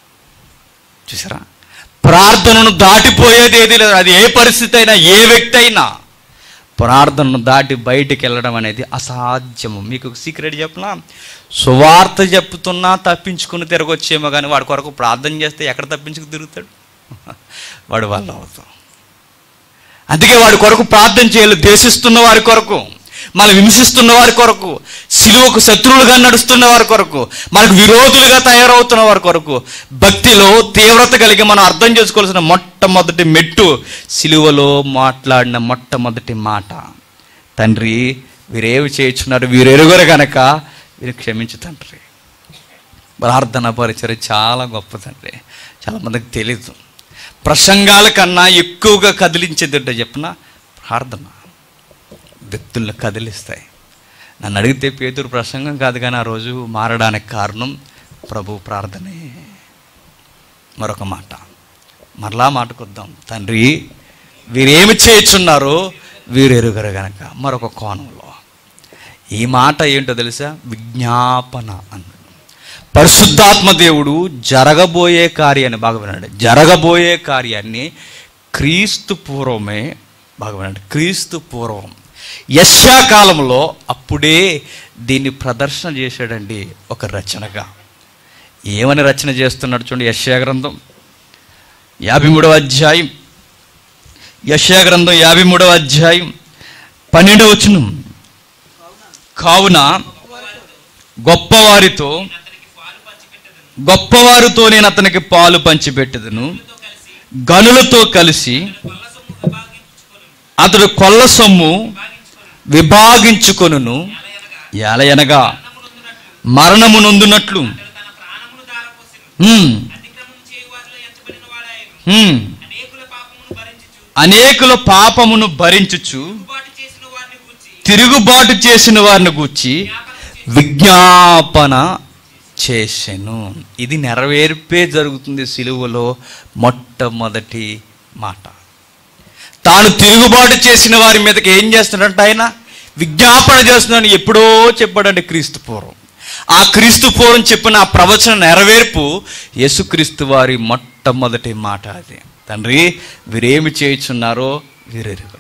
చూసారా ప్రార్థనను దాటిపోయేది ఏది లేదు అది ఏ పరిస్థితి అయినా ఏ వ్యక్తి అయినా ప్రార్థనను దాటి బయటికి వెళ్ళడం అనేది అసాధ్యము మీకు ఒక సీక్రెట్ చెప్పనా సువార్త చెప్తున్నా తప్పించుకుని తిరగొచ్చేమో కానీ వాడి కొరకు ప్రార్థన చేస్తే ఎక్కడ తప్పించుకు తిరుగుతాడు వాడు వాళ్ళు అవుతాం అందుకే వాడి కొరకు ప్రార్థన చేయాలి దేశిస్తున్న వారి కొరకు మనం హింసిస్తున్న వారి కొరకు సిలువకు శత్రువులుగా నడుస్తున్న వారి కొరకు మనకు విరోధులుగా తయారవుతున్న వారి కొరకు భక్తిలో తీవ్రత కలిగి మనం అర్థం చేసుకోవాల్సిన మొట్టమొదటి మెట్టు సిలువలో మాట్లాడిన మొట్టమొదటి మాట తండ్రి వీరేమి చేయించున్నారు వీరెరుగరు గనక వీరు క్షమించు తండ్రి ప్రార్థన పరిచయం చాలా గొప్పదండి చాలా మందికి తెలీదు ప్రసంగాల కన్నా ఎక్కువగా కదిలించేది ఏంటో చెప్పిన ప్రార్థన వ్యక్తులను కదిలిస్తాయి నన్ను అడిగితే పేదరు ప్రసంగం కాదు కానీ ఆ రోజు మారడానికి కారణం ప్రభు ప్రార్థనే మరొక మాట మరలా మాటకొద్దాం తండ్రి వీరేమి చేయుచున్నారో వీరు ఎరుగరు గనక మరొక కోణంలో ఈ మాట ఏంటో తెలుసా విజ్ఞాపన అన్నాడు పరిశుద్ధాత్మ దేవుడు జరగబోయే కార్యాన్ని బాగా వినండి జరగబోయే కార్యాన్ని క్రీస్తు పూర్వమే బాగా వినండి క్రీస్తు పూర్వం యశా కాలంలో అప్పుడే దీన్ని ప్రదర్శన చేశాడండి ఒక రచనగా ఏమని రచన చేస్తున్నాడు చూడండి యశా గ్రంథం యాభై మూడవ అధ్యాయం యశా గ్రంథం యాభై మూడవ అధ్యాయం పన్నెండవ వచనం కావున గొప్పవారితో గొప్పవారితో నేను అతనికి పాలు పంచిపెట్టదును గనులతో కలిసి అతడు కొల్ల సొమ్ము విభాగించుకొనును ఎలయనగా మరణము నొందునట్లు తన ప్రాణమును దారపోసెను హ్మ్, అతిక్రమం చేయు వారిలో ఎంచబడిన వాడాయను హ్మ్, అనేకుల పాపమును భరించుచు అనేకుల పాపమును భరించుచు తిరుగుబాటు చేసిన వారిని గూర్చి తిరుగుబాటు చేసిన వారిని గూర్చి విజ్ఞాపన చేసెను ఇది నెరవేర్పే జరుగుతుంది సిలువలో మొట్టమొదటి మాట తాను తిరుగుబాటు చేసిన వారి మీదకి ఏం చేస్తున్నాడంట ఆయన విజ్ఞాపన చేస్తున్నాడు ఎప్పుడో చెప్పాడండి క్రీస్తు పూర్వం ఆ క్రీస్తు పూర్వం చెప్పిన ఆ ప్రవచన నెరవేర్పు యేసుక్రీస్తు వారి మొట్టమొదటి మాట అది తండ్రి వీరేమి చేయుచున్నారో వీరెరుగరు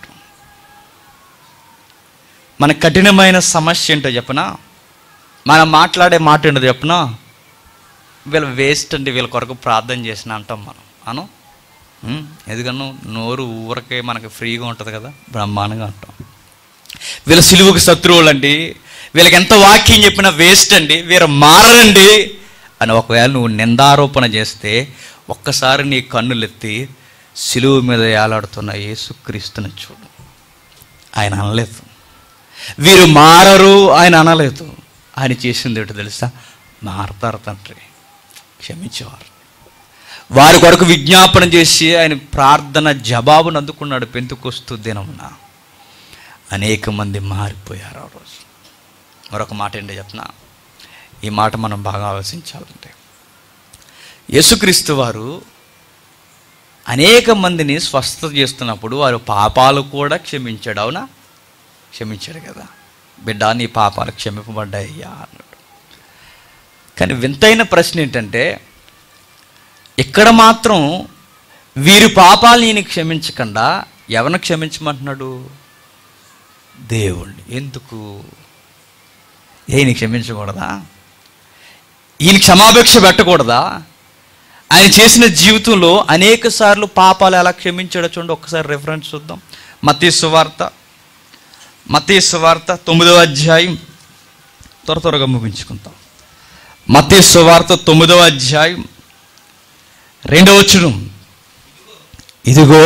మన కఠినమైన సమస్య ఏంటో చెప్పనా మనం మాట్లాడే మాట ఏంటో చెప్పనా వీళ్ళ వేస్ట్ అండి వీళ్ళ కొరకు ప్రార్థన చేసిన అంటాం మనం అను ఉం? ఎందుకన్నా నోరు ఊరకే మనకి ఫ్రీగా ఉంటుంది కదా బ్రహ్మాండంగా అంటాం వీళ్ళ సిలువుకి శత్రువులు అండి వీళ్ళకి ఎంత వాక్యం చెప్పినా వేస్ట్ అండి వీరు మారరండి అని ఒకవేళ నువ్వు నిందారోపణ చేస్తే ఒక్కసారి నీ కన్నులెత్తి సిలువు మీద ఏలాడుతున్న యేసుక్రీస్తుని చూడు ఆయన అనలేదు వీరు మారరు ఆయన అనలేదు ఆయన చేసింది ఏంటో తెలుసా మారతారు తండ్రి క్షమించేవారు వారి కొరకు విజ్ఞాపన చేసి ఆయన ప్రార్థన జవాబును అందుకున్నాడు పెంతుకొస్తూ దినమున అనేక మంది మారిపోయారు ఆ రోజు మరొక మాట ఏంటో చెప్పనా ఈ మాట మనం బాగా ఆలోచించాలంటే యేసుక్రీస్తు వారు అనేక మందిని స్వస్థత చేస్తున్నప్పుడు వారి పాపాలు కూడా క్షమించాడు అవునా క్షమించాడు కదా బిడ్డ నీ పాపాలు క్షమింపబడ్డాయ్యా అన్నాడు కానీ వింతైన ప్రశ్న ఏంటంటే ఇక్కడ మాత్రం వీరి పాపాలు ఈయన క్షమించకుండా ఎవరిని క్షమించమంటున్నాడు దేవుణ్ణి ఎందుకు ఈయన క్షమించకూడదా ఈయన క్షమాపేక్ష పెట్టకూడదా ఆయన చేసిన జీవితంలో అనేక సార్లు పాపాలు ఎలా క్షమించాడో చూడండి ఒక్కసారి రెఫరెన్స్ చూద్దాం మతీ సువార్త మతీ సువార్త తొమ్మిదవ అధ్యాయం త్వర త్వరగా ముగించుకుంటాం మతీ సువార్త తొమ్మిదవ అధ్యాయం రెండవ వచనం ఇదిగో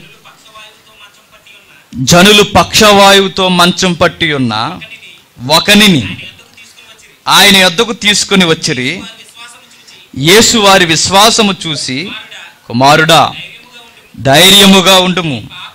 జనులు పక్షవాయువుతో మంచం పట్టి ఉన్న ఒకనిని ఆయన యొద్దకు తీసుకుని వచ్చిరి యేసు వారి విశ్వాసము చూసి కుమారుడా ధైర్యముగా ఉండుము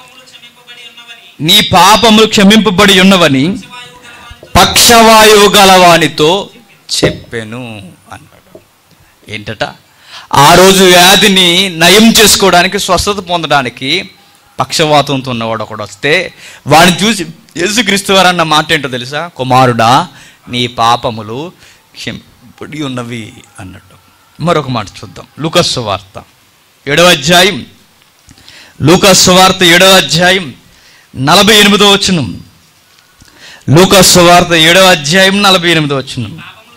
నీ పాపములు క్షమింపబడి ఉన్నవని పక్షవాయువు గలవానితో చెప్పెను అన్నాడు ఏంటట ఆ రోజు వ్యాధిని నయం చేసుకోవడానికి స్వస్థత పొందడానికి పక్షవాతంతో ఉన్నవాడు ఒకడు వస్తే వాడిని చూసి యేసుక్రీస్తు వారు అన్న మాట ఏంటో తెలుసా కుమారుడా నీ పాపములు క్షమింపడి ఉన్నవి అన్నట్టు మరొక మాట చూద్దాం లూకస్సు వార్త ఏడవ అధ్యాయం లూకస్సు వార్త ఏడవ అధ్యాయం నలభై ఎనిమిదో వచనం లూకస్సు వార్త ఏడవ అధ్యాయం నలభై ఎనిమిదో వచనం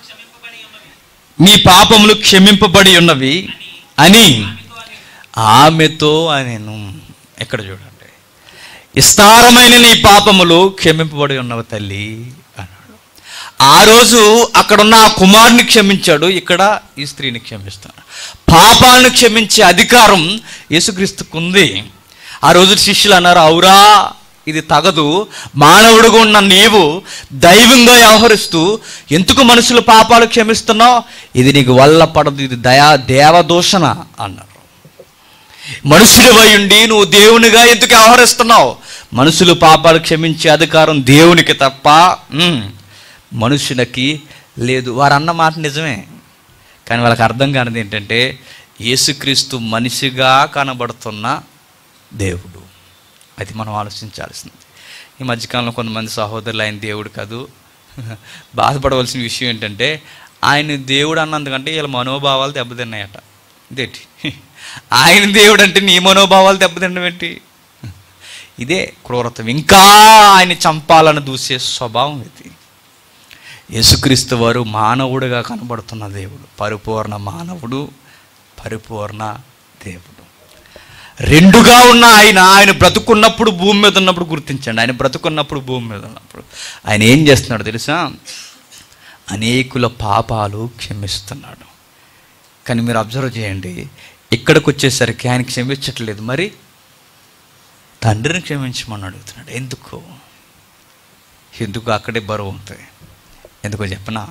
మీ పాపములు క్షమింపబడి ఉన్నవి అని ఆమెతో అనేను ఎక్కడ చూడండి విస్తారమైన నీ పాపములు క్షమింపబడి ఉన్నవి తల్లి అన్నాడు ఆ రోజు అక్కడున్న ఆ కుమారుని క్షమించాడు ఇక్కడ ఈ స్త్రీని క్షమిస్తాడు పాపాలను క్షమించే అధికారం యేసుక్రీస్తుకు ఉంది ఆ రోజు శిష్యులు అన్నారు అవురా ఇది తగదు మానవుడుగా ఉన్న నీవు దైవంగా వ్యవహరిస్తూ ఎందుకు మనుషుల పాపాలు క్షమిస్తున్నావు ఇది నీకు వల్ల పడదు ఇది దయా దేవదూషణ అన్నారు మనుషుడివై ఉండి నువ్వు దేవునిగా ఎందుకు వ్యవహరిస్తున్నావు మనుషులు పాపాలు క్షమించే అధికారం దేవునికి తప్ప ఉమ్, మనుషులకి లేదు వారు అన్న మాట నిజమే కానీ వాళ్ళకి అర్థం కానిది ఏంటంటే యేసుక్రీస్తు మనిషిగా కనబడుతున్న దేవుడు అది మనం ఆలోచించాల్సింది ఈ మధ్యకాలంలో కొంతమంది సహోదరులు ఆయన దేవుడు కాదు బాధపడవలసిన విషయం ఏంటంటే ఆయన దేవుడు అన్నందుకంటే వీళ్ళ మనోభావాలు దెబ్బతిన్నాయట ఇదేంటి ఆయన దేవుడు అంటే నీ మనోభావాలు దెబ్బతినడం ఏంటి ఇదే క్రూరత్వం ఇంకా ఆయన చంపాలని దూసే స్వభావం ఇది యేసుక్రీస్తు వారు మానవుడిగా కనబడుతున్న దేవుడు పరిపూర్ణ మానవుడు పరిపూర్ణ దేవుడు రెండుగా ఉన్న ఆయన ఆయన బ్రతుకున్నప్పుడు భూమి మీద ఉన్నప్పుడు గుర్తించండి ఆయన బ్రతుకున్నప్పుడు భూమి మీద ఉన్నప్పుడు ఆయన ఏం చేస్తున్నాడు తెలుసా అనేకుల పాపాలు క్షమిస్తున్నాడు కానీ మీరు అబ్జర్వ్ చేయండి ఇక్కడికి వచ్చేసరికి ఆయన క్షమించట్లేదు మరి తండ్రిని క్షమించమని అడుగుతున్నాడు ఎందుకు ఎందుకు అక్కడే బరువు ఉంటుంది ఎందుకో చెప్పనా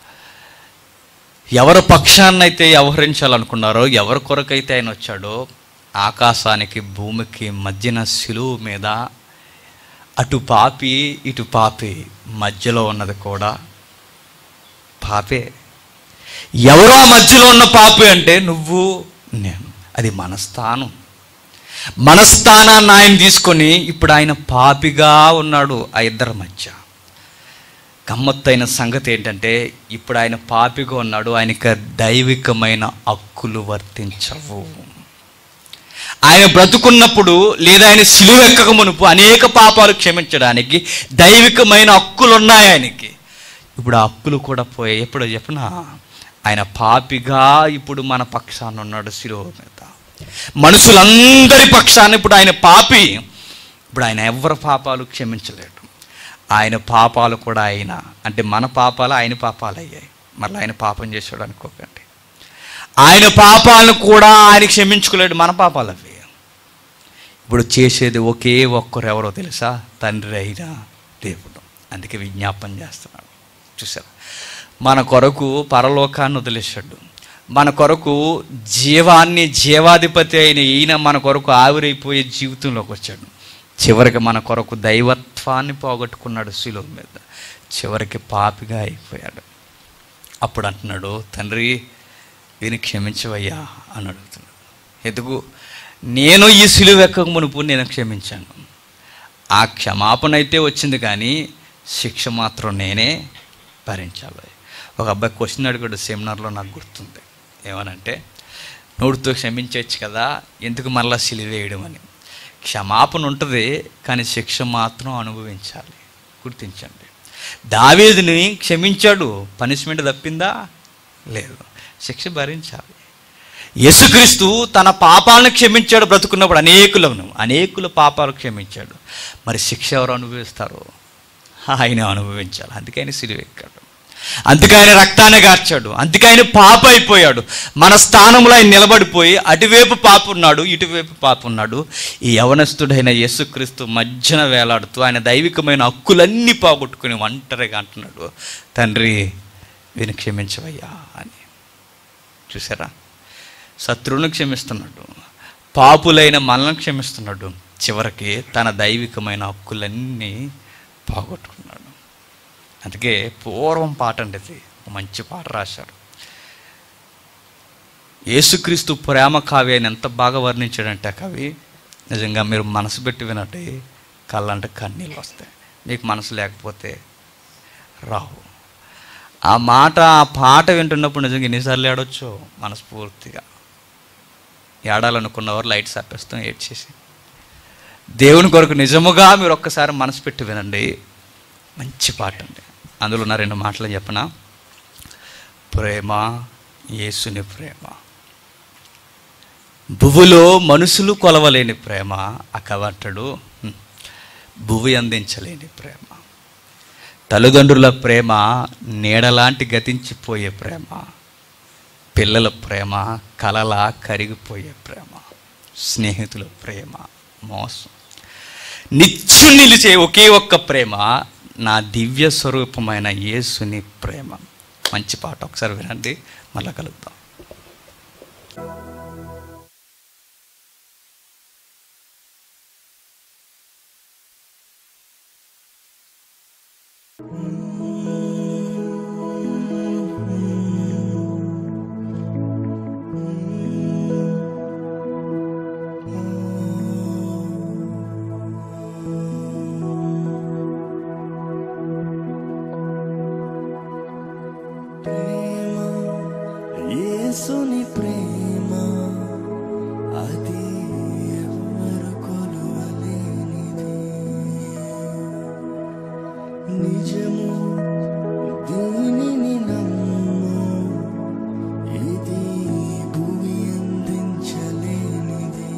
ఎవరి పక్షాన్నైతే వ్యవహరించాలనుకున్నారో ఎవరి కొరకైతే ఆయన వచ్చాడో ఆకాశానికి భూమికి మధ్యన శిలువు మీద అటు పాపి ఇటు పాపి మధ్యలో ఉన్నది కూడా పాపే ఎవరో ఆ మధ్యలో ఉన్న పాపి అంటే నువ్వు నేను అది మన స్థానం మన స్థానాన్ని ఆయన తీసుకొని ఇప్పుడు ఆయన పాపిగా ఉన్నాడు ఆ ఇద్దరి మధ్య గమ్మత్తైన సంగతి ఏంటంటే ఇప్పుడు ఆయన పాపిగా ఉన్నాడు ఆయనకి దైవికమైన హక్కులు వర్తించవు ఆయన బ్రతుకున్నప్పుడు లేదా ఆయన సిలువ ఎక్కక మునుపు అనేక పాపాలు క్షమించడానికి దైవికమైన హక్కులు ఉన్నాయి ఆయనకి ఇప్పుడు ఆ హక్కులు కూడా పోయాయి ఎప్పుడో చెప్పిన ఆయన పాపిగా ఇప్పుడు మన పక్షాన ఉన్నాడు శిలువ మీద మనుషులందరి పక్షాన ఇప్పుడు ఆయన పాపి ఇప్పుడు ఆయన ఎవరి పాపాలు క్షమించలేడు ఆయన పాపాలు కూడా ఆయన అంటే మన పాపాలు ఆయన పాపాలు అయ్యాయి మళ్ళీ ఆయన పాపం చేసాడు అనుకోకండి ఆయన పాపాలను కూడా ఆయన క్షమించుకోలేడు మన పాపాలు అవి ఇప్పుడు చేసేది ఒకే ఒక్కరు ఎవరో తెలుసా తండ్రి అయిన దేవుడు అందుకే విజ్ఞాపన చేస్తున్నాడు చూసారు మన కొరకు పరలోకాన్ని వదిలేశాడు మన కొరకు జీవాన్ని జీవాధిపతి అయిన ఈయన మన కొరకు ఆవిరైపోయే జీవితంలోకి వచ్చాడు చివరికి మన కొరకు దైవత్వాన్ని పోగొట్టుకున్నాడు శిలువ మీద చివరికి పాపిగా అయిపోయాడు అప్పుడు అంటున్నాడు తండ్రి వీని క్షమించవయ్యా అని అడుగుతున్నాడు ఎందుకు నేను ఈ సిలువ ఎక్కక మునుపు నేను క్షమించాను ఆ క్షమాపణ అయితే వచ్చింది కానీ శిక్ష మాత్రం నేనే భరించాలి ఒక అబ్బాయి క్వశ్చన్ అడిగాడు సెమినార్లో నాకు గుర్తుంది ఏమనంటే నోటితో క్షమించవచ్చు కదా ఎందుకు మళ్ళా సిలివేయడం అని క్షమాపణ ఉంటుంది కానీ శిక్ష మాత్రం అనుభవించాలి గుర్తించండి దావీదుని క్షమించాడు పనిష్మెంట్ తప్పిందా లేదు శిక్ష భరించాలి యేసుక్రీస్తు తన పాపాలను క్షమించాడు బ్రతుకున్నప్పుడు అనేకులను అనేకుల పాపాలు క్షమించాడు మరి శిక్ష ఎవరు అనుభవిస్తారు ఆయన అనుభవించాలి అందుకే ఆయన సిలువెక్కాడు అందుకే ఆయన రక్తాన్ని గార్చాడు అందుకే ఆయన పాప అయిపోయాడు మన స్థానంలో ఆయన నిలబడిపోయి అటువైపు పాప ఉన్నాడు ఇటువైపు పాప ఉన్నాడు ఈ యవనస్తుడైన యేసుక్రీస్తు మధ్యన వేలాడుతూ ఆయన దైవికమైన హక్కులన్నీ పోగొట్టుకుని ఒంటరిగా అంటున్నాడు తండ్రి వీని క్షమించవయ్యా అని చూసారా శత్రువులను క్షమిస్తున్నాడు పాపులైన మనల్ని క్షమిస్తున్నాడు చివరికి తన దైవికమైన హక్కులన్నీ పోగొట్టుకున్నాడు అందుకే పూర్వం పాట అండి ఇది ఒక మంచి పాట రాశారు యేసుక్రీస్తు ప్రేమ కావ్యాన్ని ఎంత బాగా వర్ణించాడంటే ఆ కవి నిజంగా మీరు మనసు పెట్టి వినట్టే కళ్ళంటే కన్నీళ్ళు వస్తాయి మీకు మనసు లేకపోతే రావు ఆ మాట ఆ పాట వింటున్నప్పుడు నిజంగా ఎన్నిసార్లు ఏడొచ్చో మనస్ఫూర్తిగా ఏడాలనుకున్నవారు లైట్స్ ఆపేస్తాం ఏడ్చేసి దేవుని కొరకు నిజముగా మీరు ఒక్కసారి మనసు పెట్టి వినండి మంచి పాట అండి అందులో ఉన్న రెండు మాటలు చెప్పనా ప్రేమ యేసుని ప్రేమ భువులో మనుషులు కొలవలేని ప్రేమ అక్కవంటాడు భువి అందించలేని ప్రేమ తల్లిదండ్రుల ప్రేమ నీడలాంటి గతించిపోయే ప్రేమ పిల్లల ప్రేమ కలలా కరిగిపోయే ప్రేమ స్నేహితుల ప్రేమ మోసం నిత్యం నిలిచే ఒకే ఒక్క ప్రేమ నా దివ్య స్వరూపమైన యేసుని ప్రేమ మంచి పాట ఒకసారి వినండి మళ్ళా కలుద్దాం ప్రేమ యేసుని ప్రేమ అది ఎవ్వరు కొలువలేనిది నిజము దీనిని నమ్ము ఇది భూమి అందించలేనిది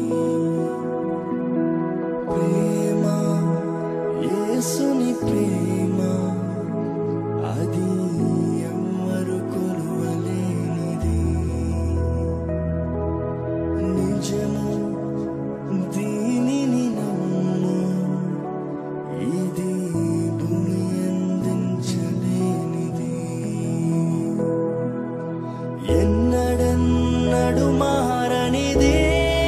ప్రేమ యేసుని ప్రేమ అది ఎవ్వరు కొలువలేనిది నిజము దీనిని నమ్ము ఇది భూమి అందించలేనిది ఎన్నడన్నడు మారనిది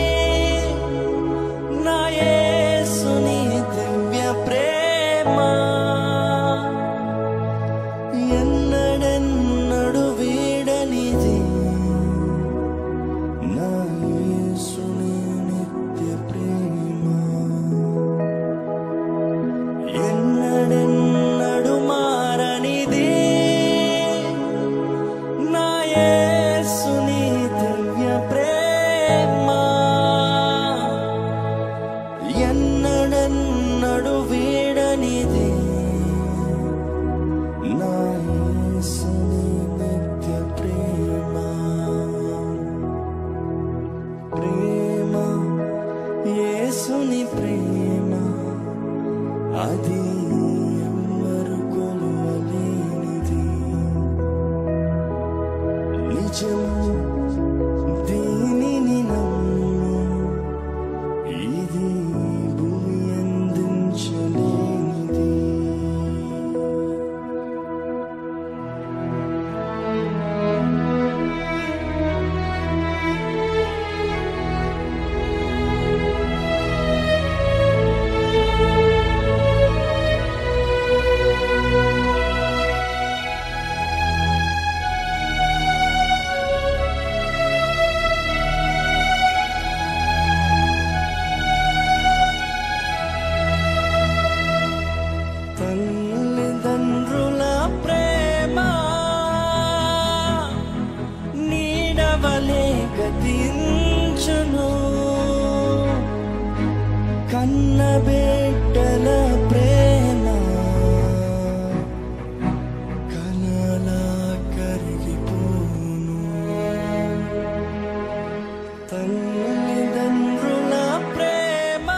నా యేసుని దివ్య ప్రేమ ఎన్నడెన్నడు వీడనిది నా యేసుని నిత్య ప్రేమ ఎన్నడెన్నడు మారనిది నా యేసుని దివ్య ప్రేమ ఎన్నడెన్నడు వీడనిది నా యేసుని నిత్య ప్రేమ ప్రేమ యేసుని ప్రేమ అది ఎవ్వరు కొలువలేనిది నిజము దీనిని నమ్ము ఇది భూమి అందించలేనిది తల్లిదండ్రుల ప్రేమ నీడవలే గతించును కన్నబిడ్డల ప్రేమ కలలా కరిగిపోను తల్లిదండ్రుల ప్రేమ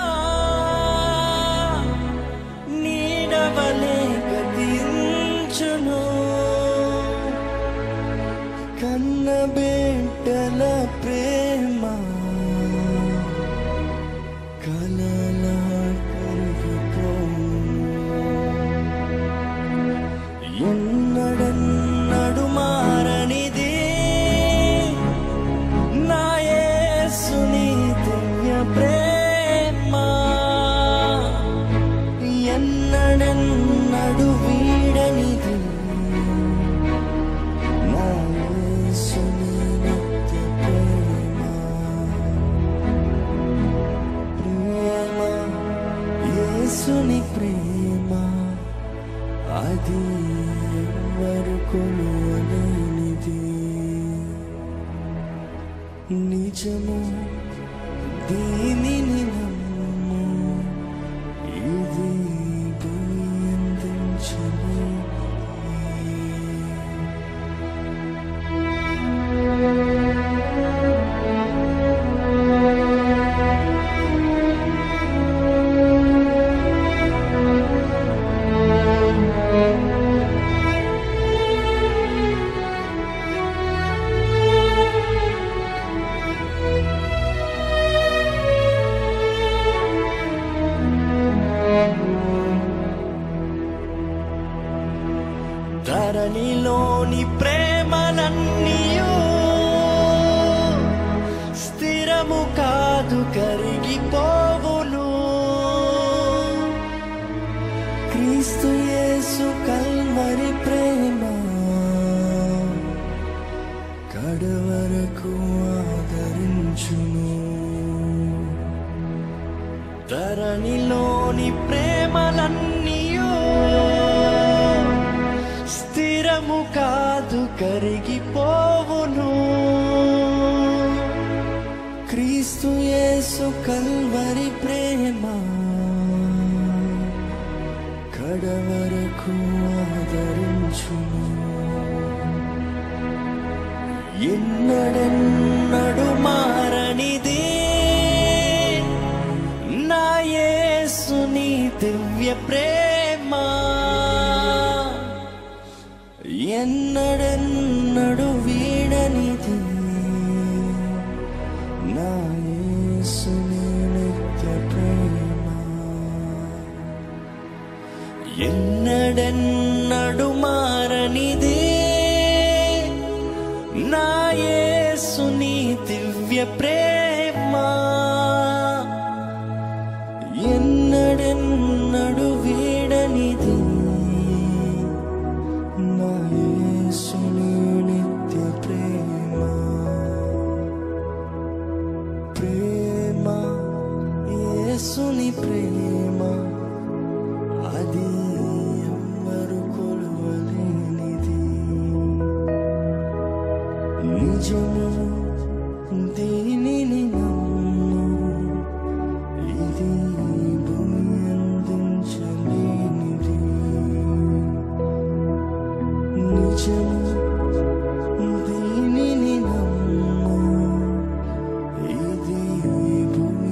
నీడవలే గతించును కన్నబిడ్డల ప్రేమ కలలా కరిగిపోను ఎన్నడన్నడు మారనిది నా యేసుని దివ్య ప్రేమ ఎన్నడన్నడు వీడనిది నా యేసుని నిత్య ప్రేమ ప్రేమ యేసుని ప్రేమ అది ఎవ్వరు కొలువలేనిది నిజము దీనిని నమ్ము ఇది భూమి అందించలేనిది. యేసు కల్వరి ప్రేమ కడవరకు ఆదరించును ధరణిలోని ప్రేమలన్నీయో స్థిరము కాదు కరిగిపోవును క్రీస్తు యేసు కల్వరి ప్రేమ కడవరకు ఆదరించును ఎన్నడెన్నడు మారనిదే నా యేసుని దివ్య ప్రేమ ఎన్నడెన్నడు వీడనిది నా యేసుని నిత్య ప్రేమ ఎన్నడెన్నడు మారనిదే నా యేసుని దివ్య ప్రేమ ఎన్నడెన్నడు వీడనిది నా యేసుని నిత్య ప్రేమ ప్రేమ యేసుని ప్రేమ అది ఎవ్వరు కొలవలేనిది నిజము దీనిని నమ్ము ఇది భూమి అందించలేనిది నిజము దీనిని నమ్ము ఇది భూమి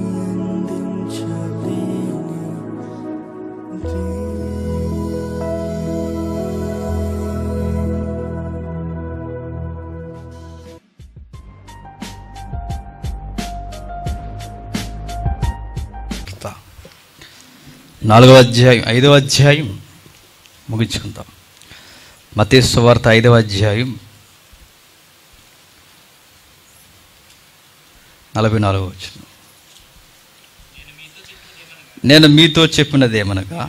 అందించలేనిది వార్త నాలుగవ అధ్యాయం ఐదవ అధ్యాయం ముగించుకుందాం మతేశ్వ వార్త ఐదవ అధ్యాయం నలభై నాలుగవ వచ్చిన నేను మీతో చెప్పినదేమనగా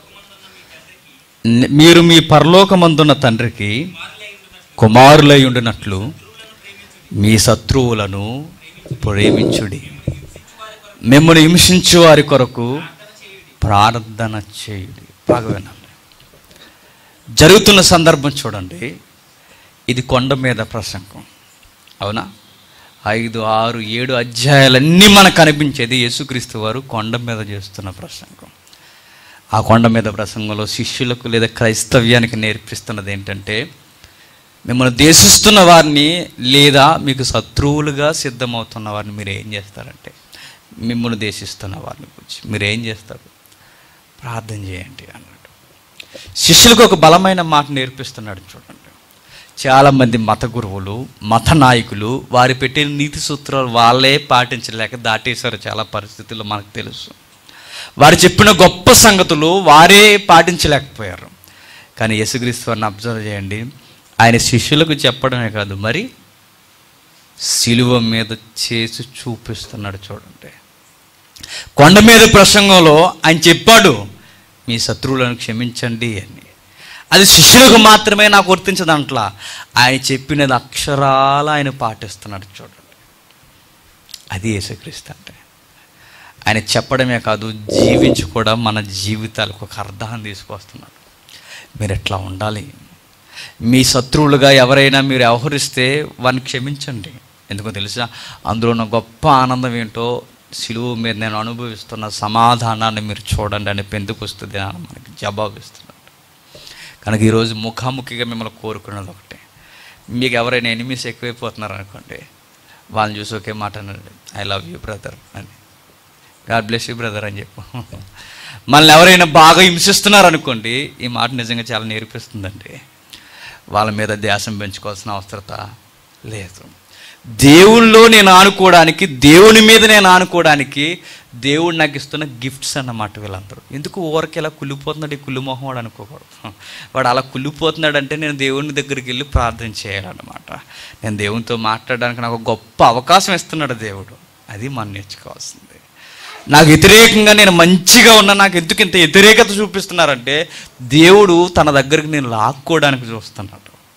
న- మీరు మీ పరలోకమందున్న తండ్రికి కుమారులై ఉండినట్లు మీ శత్రువులను ప్రేమించుడి మిమ్మల్ని హింసించు వారి కొరకు ప్రార్థన చేయుడి బాగా వినండి జరుగుతున్న సందర్భం చూడండి ఇది కొండ మీద ప్రసంగం అవునా ఐదు ఆరు ఏడు అధ్యాయాలన్నీ మనకు కనిపించేది యేసుక్రీస్తు వారు కొండ మీద చేస్తున్న ప్రసంగం ఆ కొండ మీద ప్రసంగంలో శిష్యులకు లేదా క్రైస్తవ్యానికి నేర్పిస్తున్నది ఏంటంటే మిమ్మల్ని దేశిస్తున్న వారిని లేదా మీకు శత్రువులుగా సిద్ధమవుతున్న వారిని మీరు ఏం చేస్తారంటే మిమ్మల్ని దేశిస్తున్న వారిని గురించి మీరు ఏం చేస్తారు ప్రార్థన చేయండి అన్నాడు శిష్యులకు ఒక బలమైన మాట నేర్పిస్తున్నాడు చూడండి చాలామంది మత గురువులు మత నాయకులు వారి పెట్టిన నీతి సూత్రాలు వాళ్ళే పాటించలేక దాటేశారు చాలా పరిస్థితుల్లో మనకు తెలుసు వారు చెప్పిన గొప్ప సంగతులు వారే పాటించలేకపోయారు కానీ యేసుక్రీస్తు వారిని అబ్జర్వ్ చేయండి ఆయన శిష్యులకు చెప్పడమే కాదు మరి సిలువ మీద చేసి చూపిస్తున్నాడు చూడండి కొండ మీద ప్రసంగంలో ఆయన చెప్పాడు మీ శత్రువులను క్షమించండి అని అది శిష్యులకు మాత్రమే నాకు వర్తించదంట్లా ఆయన చెప్పినది అక్షరాల ఆయన పాటిస్తున్నాడు చూడండి అది యేసుక్రీస్తు అంటే ఆయన చెప్పడమే కాదు జీవించి కూడా మన జీవితాలకు ఒక అర్థాన్ని తీసుకొస్తున్నాడు మీరు ఎట్లా ఉండాలి మీ శత్రువులుగా ఎవరైనా మీరు వ్యవహరిస్తే వారిని క్షమించండి ఎందుకో తెలుసా అందులో ఉన్న గొప్ప ఆనందం ఏంటో సిలువు మీద నేను అనుభవిస్తున్న సమాధానాన్ని మీరు చూడండి అని పెందుకొస్తుంది అని మనకి జవాబిస్తున్నాడు కనుక ఈరోజు ముఖాముఖిగా మిమ్మల్ని కోరుకున్నది ఒకటే మీకు ఎవరైనా ఎనిమిస్ ఎక్కువైపోతున్నారు అనుకోండి వాళ్ళని చూసి ఒకే మాట అనండి ఐ లవ్ యూ బ్రదర్ అని గాడ్ బ్లెస్ యూ బ్రదర్ అని చెప్పు మనల్ని ఎవరైనా బాగా హింసిస్తున్నారు అనుకోండి ఈ మాట నిజంగా చాలా నేర్పిస్తుందండి వాళ్ళ మీద ధ్యాసం పెంచుకోవాల్సిన అవసరత లేదు దేవుల్లో నేను ఆనుకోవడానికి దేవుని మీద నేను ఆనుకోవడానికి దేవుడు నాకు ఇస్తున్న గిఫ్ట్స్ అన్నమాట వీళ్ళందరూ ఎందుకు ఊరికి ఇలా కుళ్ళిపోతున్నాడు ఈ కుళ్ళుమొహం వాడు అనుకోకూడదు వాడు అలా కుళ్ళిపోతున్నాడంటే నేను దేవుని దగ్గరికి వెళ్ళి ప్రార్థన చేయాలన్నమాట నేను దేవునితో మాట్లాడడానికి నాకు ఒక గొప్ప అవకాశం ఇస్తున్నాడు దేవుడు అది మనం నేర్చుకోవాల్సింది నాకు వ్యతిరేకంగా నేను మంచిగా ఉన్నా నాకు ఎందుకు ఇంత వ్యతిరేకత చూపిస్తున్నారంటే దేవుడు తన దగ్గరికి నేను లాక్కోవడానికి చూస్తున్నాడు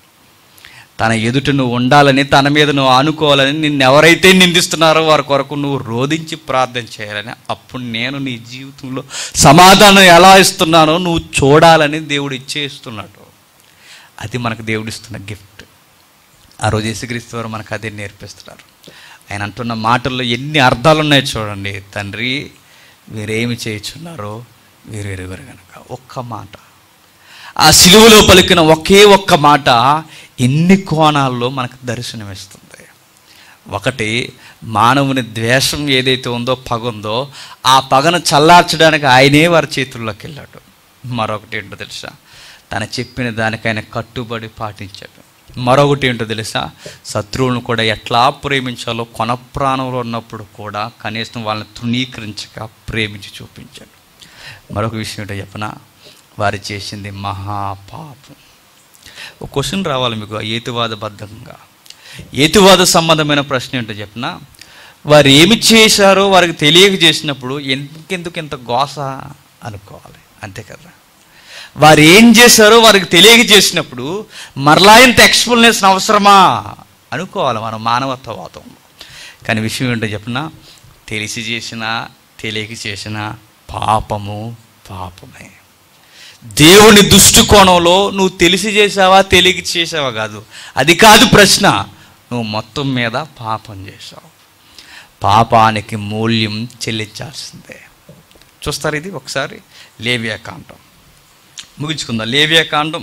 తన ఎదుట నువ్వు ఉండాలని తన మీద నువ్వు ఆనుకోవాలని నిన్ను ఎవరైతే నిందిస్తున్నారో వారి కొరకు నువ్వు రోధించి ప్రార్థన చేయాలని అప్పుడు నేను నీ జీవితంలో సమాధానం ఎలా ఇస్తున్నానో నువ్వు చూడాలని దేవుడు ఇచ్చేస్తున్నాడు అది మనకు దేవుడు ఇస్తున్న గిఫ్ట్ ఆ రోజు యేసుక్రీస్తు వారు మనకు అదే నేర్పిస్తున్నారు ఆయన అంటున్న మాటల్లో ఎన్ని అర్థాలు ఉన్నాయో చూడండి తండ్రి వీరేమి చేయుచున్నారో వీరు ఎరుగరు గనక ఒక్క మాట ఆ సిలువలో పలికిన ఒకే ఒక్క మాట ఎన్ని కోణాల్లో మనకు దర్శనమిస్తుంది ఒకటి మానవుని ద్వేషం ఏదైతే ఉందో పగ ఉందో ఆ పగను చల్లార్చడానికి ఆయనే వారి చేతుల్లోకి వెళ్ళాడు మరొకటి ఏంటో తెలుసా తను చెప్పిన దానికైనా కట్టుబడి పాటించాడు మరొకటి ఏంటో తెలుసా శత్రువులను కూడా ఎట్లా ప్రేమించాలో కొన ప్రాణంలో ఉన్నప్పుడు కూడా కనీసం వాళ్ళని తృణీకరించక ప్రేమించి చూపించాడు మరొక విషయం ఏంటో చెప్పనా వారు చేసింది మహాపాపం ఒక క్వశ్చన్ రావాలి మీకు ఏతువాద బద్ధంగా ఏతువాద సంబంధమైన ప్రశ్న ఏంటో చెప్పిన వారు ఏమి చేశారో వారికి తెలియక చేసినప్పుడు ఎందుకెందుకు ఇంత గోస అనుకోవాలి అంతే కదా వారు ఏం చేశారో వారికి తెలియక చేసినప్పుడు మరలా ఇంత ఎక్స్ప్లెనేషన్ అవసరమా అనుకోవాలి మన మానవత్వవాదంలో కానీ విషయం ఏంటో చెప్పిన తెలిసి చేసినా తెలియక చేసిన పాపము పాపమే దేవుని దృష్టికోణంలో నువ్వు తెలిసి చేసావా తెలియక చేసావా కాదు అది కాదు ప్రశ్న నువ్వు మొత్తం మీద పాపం చేసావు పాపానికి మూల్యం చెల్లించాల్సిందే చూస్తారు ఇది ఒకసారి లేవియా కాండం ముగించుకుందాం లేవియా కాండం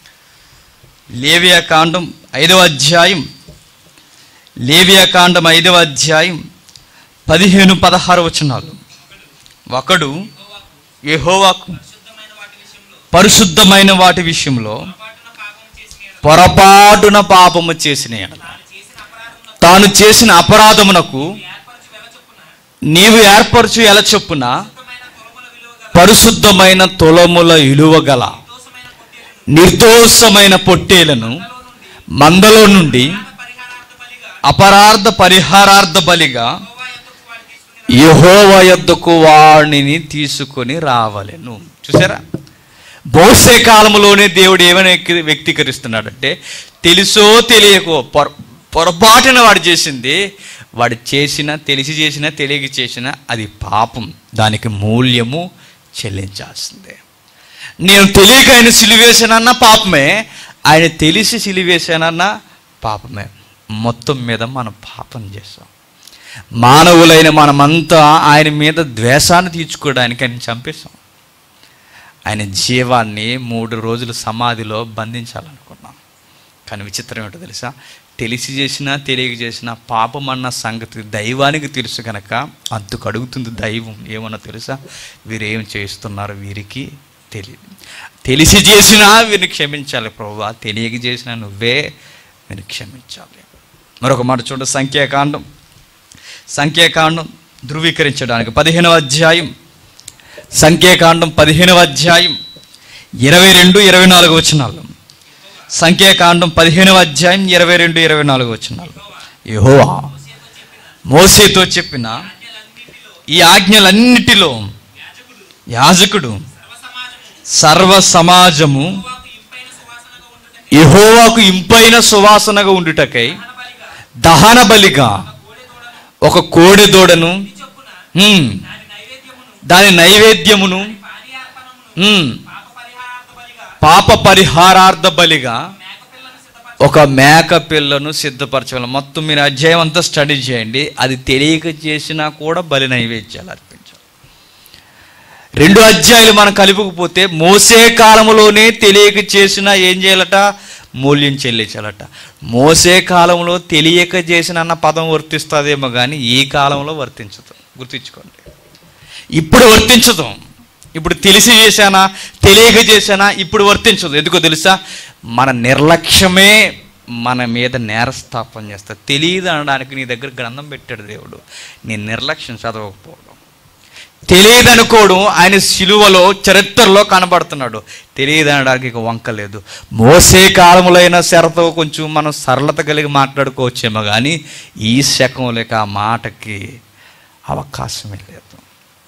లేవియా కాండం ఐదవ అధ్యాయం లేవియా కాండం ఐదవ అధ్యాయం పదిహేను పదహారు వచనాలు ఒకడు యెహోవాకు శుద్ధమైన వాటి విషయంలో పరిశుద్ధమైన వాటి విషయంలో పొరపాటున పాపము చేసిన పొరపాటున పాపము చేసిన ఎడల ఎడల తాను చేసిన తాను చేసిన అపరాధమునకు అపరాధమునకు ఏర్పరచు వెల చొప్పున నీవు ఏర్పరచు ఎలా చొప్పున శుద్ధమైన తొలముల విలువ గల పరిశుద్ధమైన తొలముల ఇలువగల దోషమైన పొట్టేలను నిర్దోషమైన పొట్టేలను మందలో నుండి పరిహారార్థ బలిగా అపరార్థ పరిహారార్థ బలిగా యెహోవా యొద్దకు వాడు యహోవ యొద్దకు తీసుకుని వాడిని తీసుకొని రావలెను చూసారా బహుశే కాలంలోనే దేవుడు ఏమని వ్యక్తి- వ్యక్తీకరిస్తున్నాడంటే తెలుసో తెలియకో పొర పొరపాటున వాడు చేసింది వాడు చేసిన తెలిసి చేసిన తెలియక చేసిన అది పాపం దానికి మూల్యము చెల్లించాల్సిందే నేను తెలియక ఆయన సిలివేశానన్న పాపమే ఆయన తెలిసి సిలివేశానన్న పాపమే మొత్తం మీద మనం పాపం చేస్తాం మానవులైన మనమంతా ఆయన మీద ద్వేషాన్ని తీర్చుకోవడానికి ఆయన చంపేశాం ఆయన జీవాన్ని మూడు రోజులు సమాధిలో బంధించాలనుకున్నాం కానీ విచిత్రం ఏంటో తెలుసా తెలిసి చేసినా తెలియక చేసినా పాపం అన్న సంగతి దైవానికి తెలుసు కనుక అంతకు అడుగుతుంది దైవం ఏమన్నా తెలుసా వీరేం చేస్తున్నారు వీరికి తెలియదు తెలిసి చేసినా వీరిని క్షమించాలి ప్రభు తెలియక చేసినా నువ్వే వీరిని క్షమించాలి మరొక మాట చూడ సంఖ్యాకాండం సంఖ్యాకాండం ధృవీకరించడానికి పదిహేనవ అధ్యాయం సంఖ్యాకాండం పదిహేనవ అధ్యాయం ఇరవై రెండు ఇరవై నాలుగు వచనాలు సంఖ్యాకాండం పదిహేనవ అధ్యాయం ఇరవై రెండు ఇరవై నాలుగు వచనాలు యెహోవా మోసేతో చెప్పిన ఈ ఆజ్ఞలన్నిటిలో యాజకుడు సర్వ సమాజము యెహోవాకు ఇంపైన సువాసనగా ఉండుటకై దహన బలిగా ఒక కోడె దూడను హ్మ్, దాని నైవేద్యమును హ్మ్, పాప పరిహారార్థ బలిగా ఒక మేక పిల్లను సిద్ధపరచాలి మొత్తం మీరు అధ్యాయం అంతా స్టడీ చేయండి అది తెలియక చేసినా కూడా బలి నైవేద్యాలు అర్పించాలి రెండు అధ్యాయులు మనం కలుపుకుపోతే మోసే కాలంలోనే తెలియక చేసినా ఏం చేయాలట మూల్యం చెల్లించాలట మోసే కాలంలో తెలియక చేసిన అన్న పదం వర్తిస్తుందేమో కానీ ఈ కాలంలో వర్తించదు గుర్తించుకోండి ఇప్పుడు వర్తించదు ఇప్పుడు తెలిసి చేశానా తెలియక చేశానా ఇప్పుడు వర్తించదు ఎందుకో తెలుసా మన నిర్లక్ష్యమే మన మీద నేరస్థాపన చేస్తా తెలియదు అనడానికి నీ దగ్గర గ్రంథం పెట్టాడు దేవుడు నీ నిర్లక్ష్యం చదవకపోవడం తెలియదు అనుకోవడం ఆయన సిలువలో చరిత్రలో కనబడుతున్నాడు తెలియదు అనడానికి ఇక వంక లేదు మోసే కాలంలో అయినా శరతో కొంచెం మనం సరళత కలిగి మాట్లాడుకోవచ్చేమో కానీ ఈ శకం లేక ఆ మాటకి అవకాశమే లేదు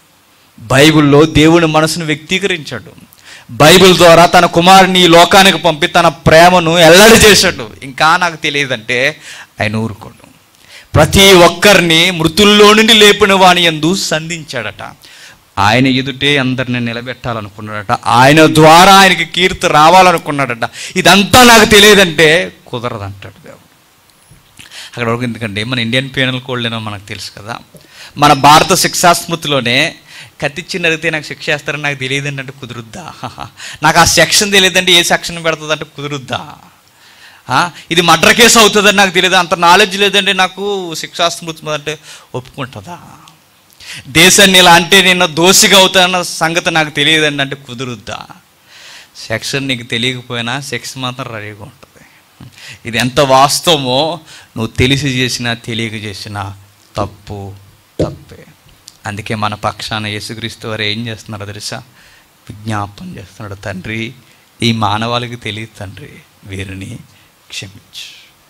బైబిల్లో దేవుని మనసును వ్యక్తీకరించాడు బైబిల్ ద్వారా తన కుమారుని ఈ లోకానికి పంపి తన ప్రేమను ఎల్లడి చేశాడు ఇంకా నాకు తెలియదంటే ఆయన ఊరుకోడు ప్రతి ఒక్కరిని మృతుల్లో నుండి లేపిన వాని ఎందు సంధించాడట ఆయన ఎదుటే అందరిని నిలబెట్టాలనుకున్నాడట ఆయన ద్వారా ఆయనకి కీర్తి రావాలనుకున్నాడట ఇదంతా నాకు తెలియదంటే కుదరదంటాడు దేవుడు అక్కడ వరకు ఎందుకంటే మన ఇండియన్ పీనల్ కోడ్ ఏమో మనకు తెలుసు కదా మన భారత శిక్షా స్మృతిలోనే కత్తిచ్చి నరిగితే నాకు శిక్ష వేస్తారని నాకు తెలియదండి అంటే కుదురుద్దా నాకు ఆ సెక్షన్ తెలియదంటే ఏ సెక్షన్ పెడుతుంది అంటే కుదురుద్దా ఆ, ఇది మర్డర్ కేసు అవుతుందని నాకు తెలియదు అంత నాలెడ్జ్ లేదంటే నాకు శిక్షా స్మృతి అంటే ఒప్పుకుంటుందా దేశాన్ని ఇలా అంటే నేను దోషిగా అవుతానన్న సంగతి నాకు తెలియదండి అంటే కుదురుద్దా సెక్షన్ నీకు తెలియకపోయినా సెక్స్ మాత్రం రెడీగా ఉంటుంది ఇది ఎంత వాస్తవమో నువ్వు తెలిసి చేసినా తెలియక చేసినా తప్పు తప్పే అందుకే మన పక్షాన యేసుక్రీస్తు వారు ఏం చేస్తున్నారో తెలుసా విజ్ఞాపం చేస్తున్నాడు తండ్రి ఈ మానవాళికి తెలియదు తండ్రి వీరిని క్షమించు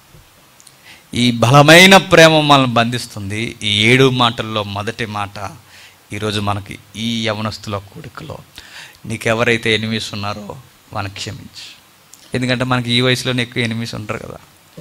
ఈ బలమైన ప్రేమ మనల్ని బంధిస్తుంది ఈ ఏడు మాటల్లో మొదటి మాట ఈరోజు మనకి ఈ యవనస్తుల కూడికలో నీకెవరైతే ఎనిమిస్ ఉన్నారో వాళ్ళని క్షమించు ఎందుకంటే మనకి ఈ వయసులోనే ఎక్కువ ఎనిమిస్ ఉంటారు కదా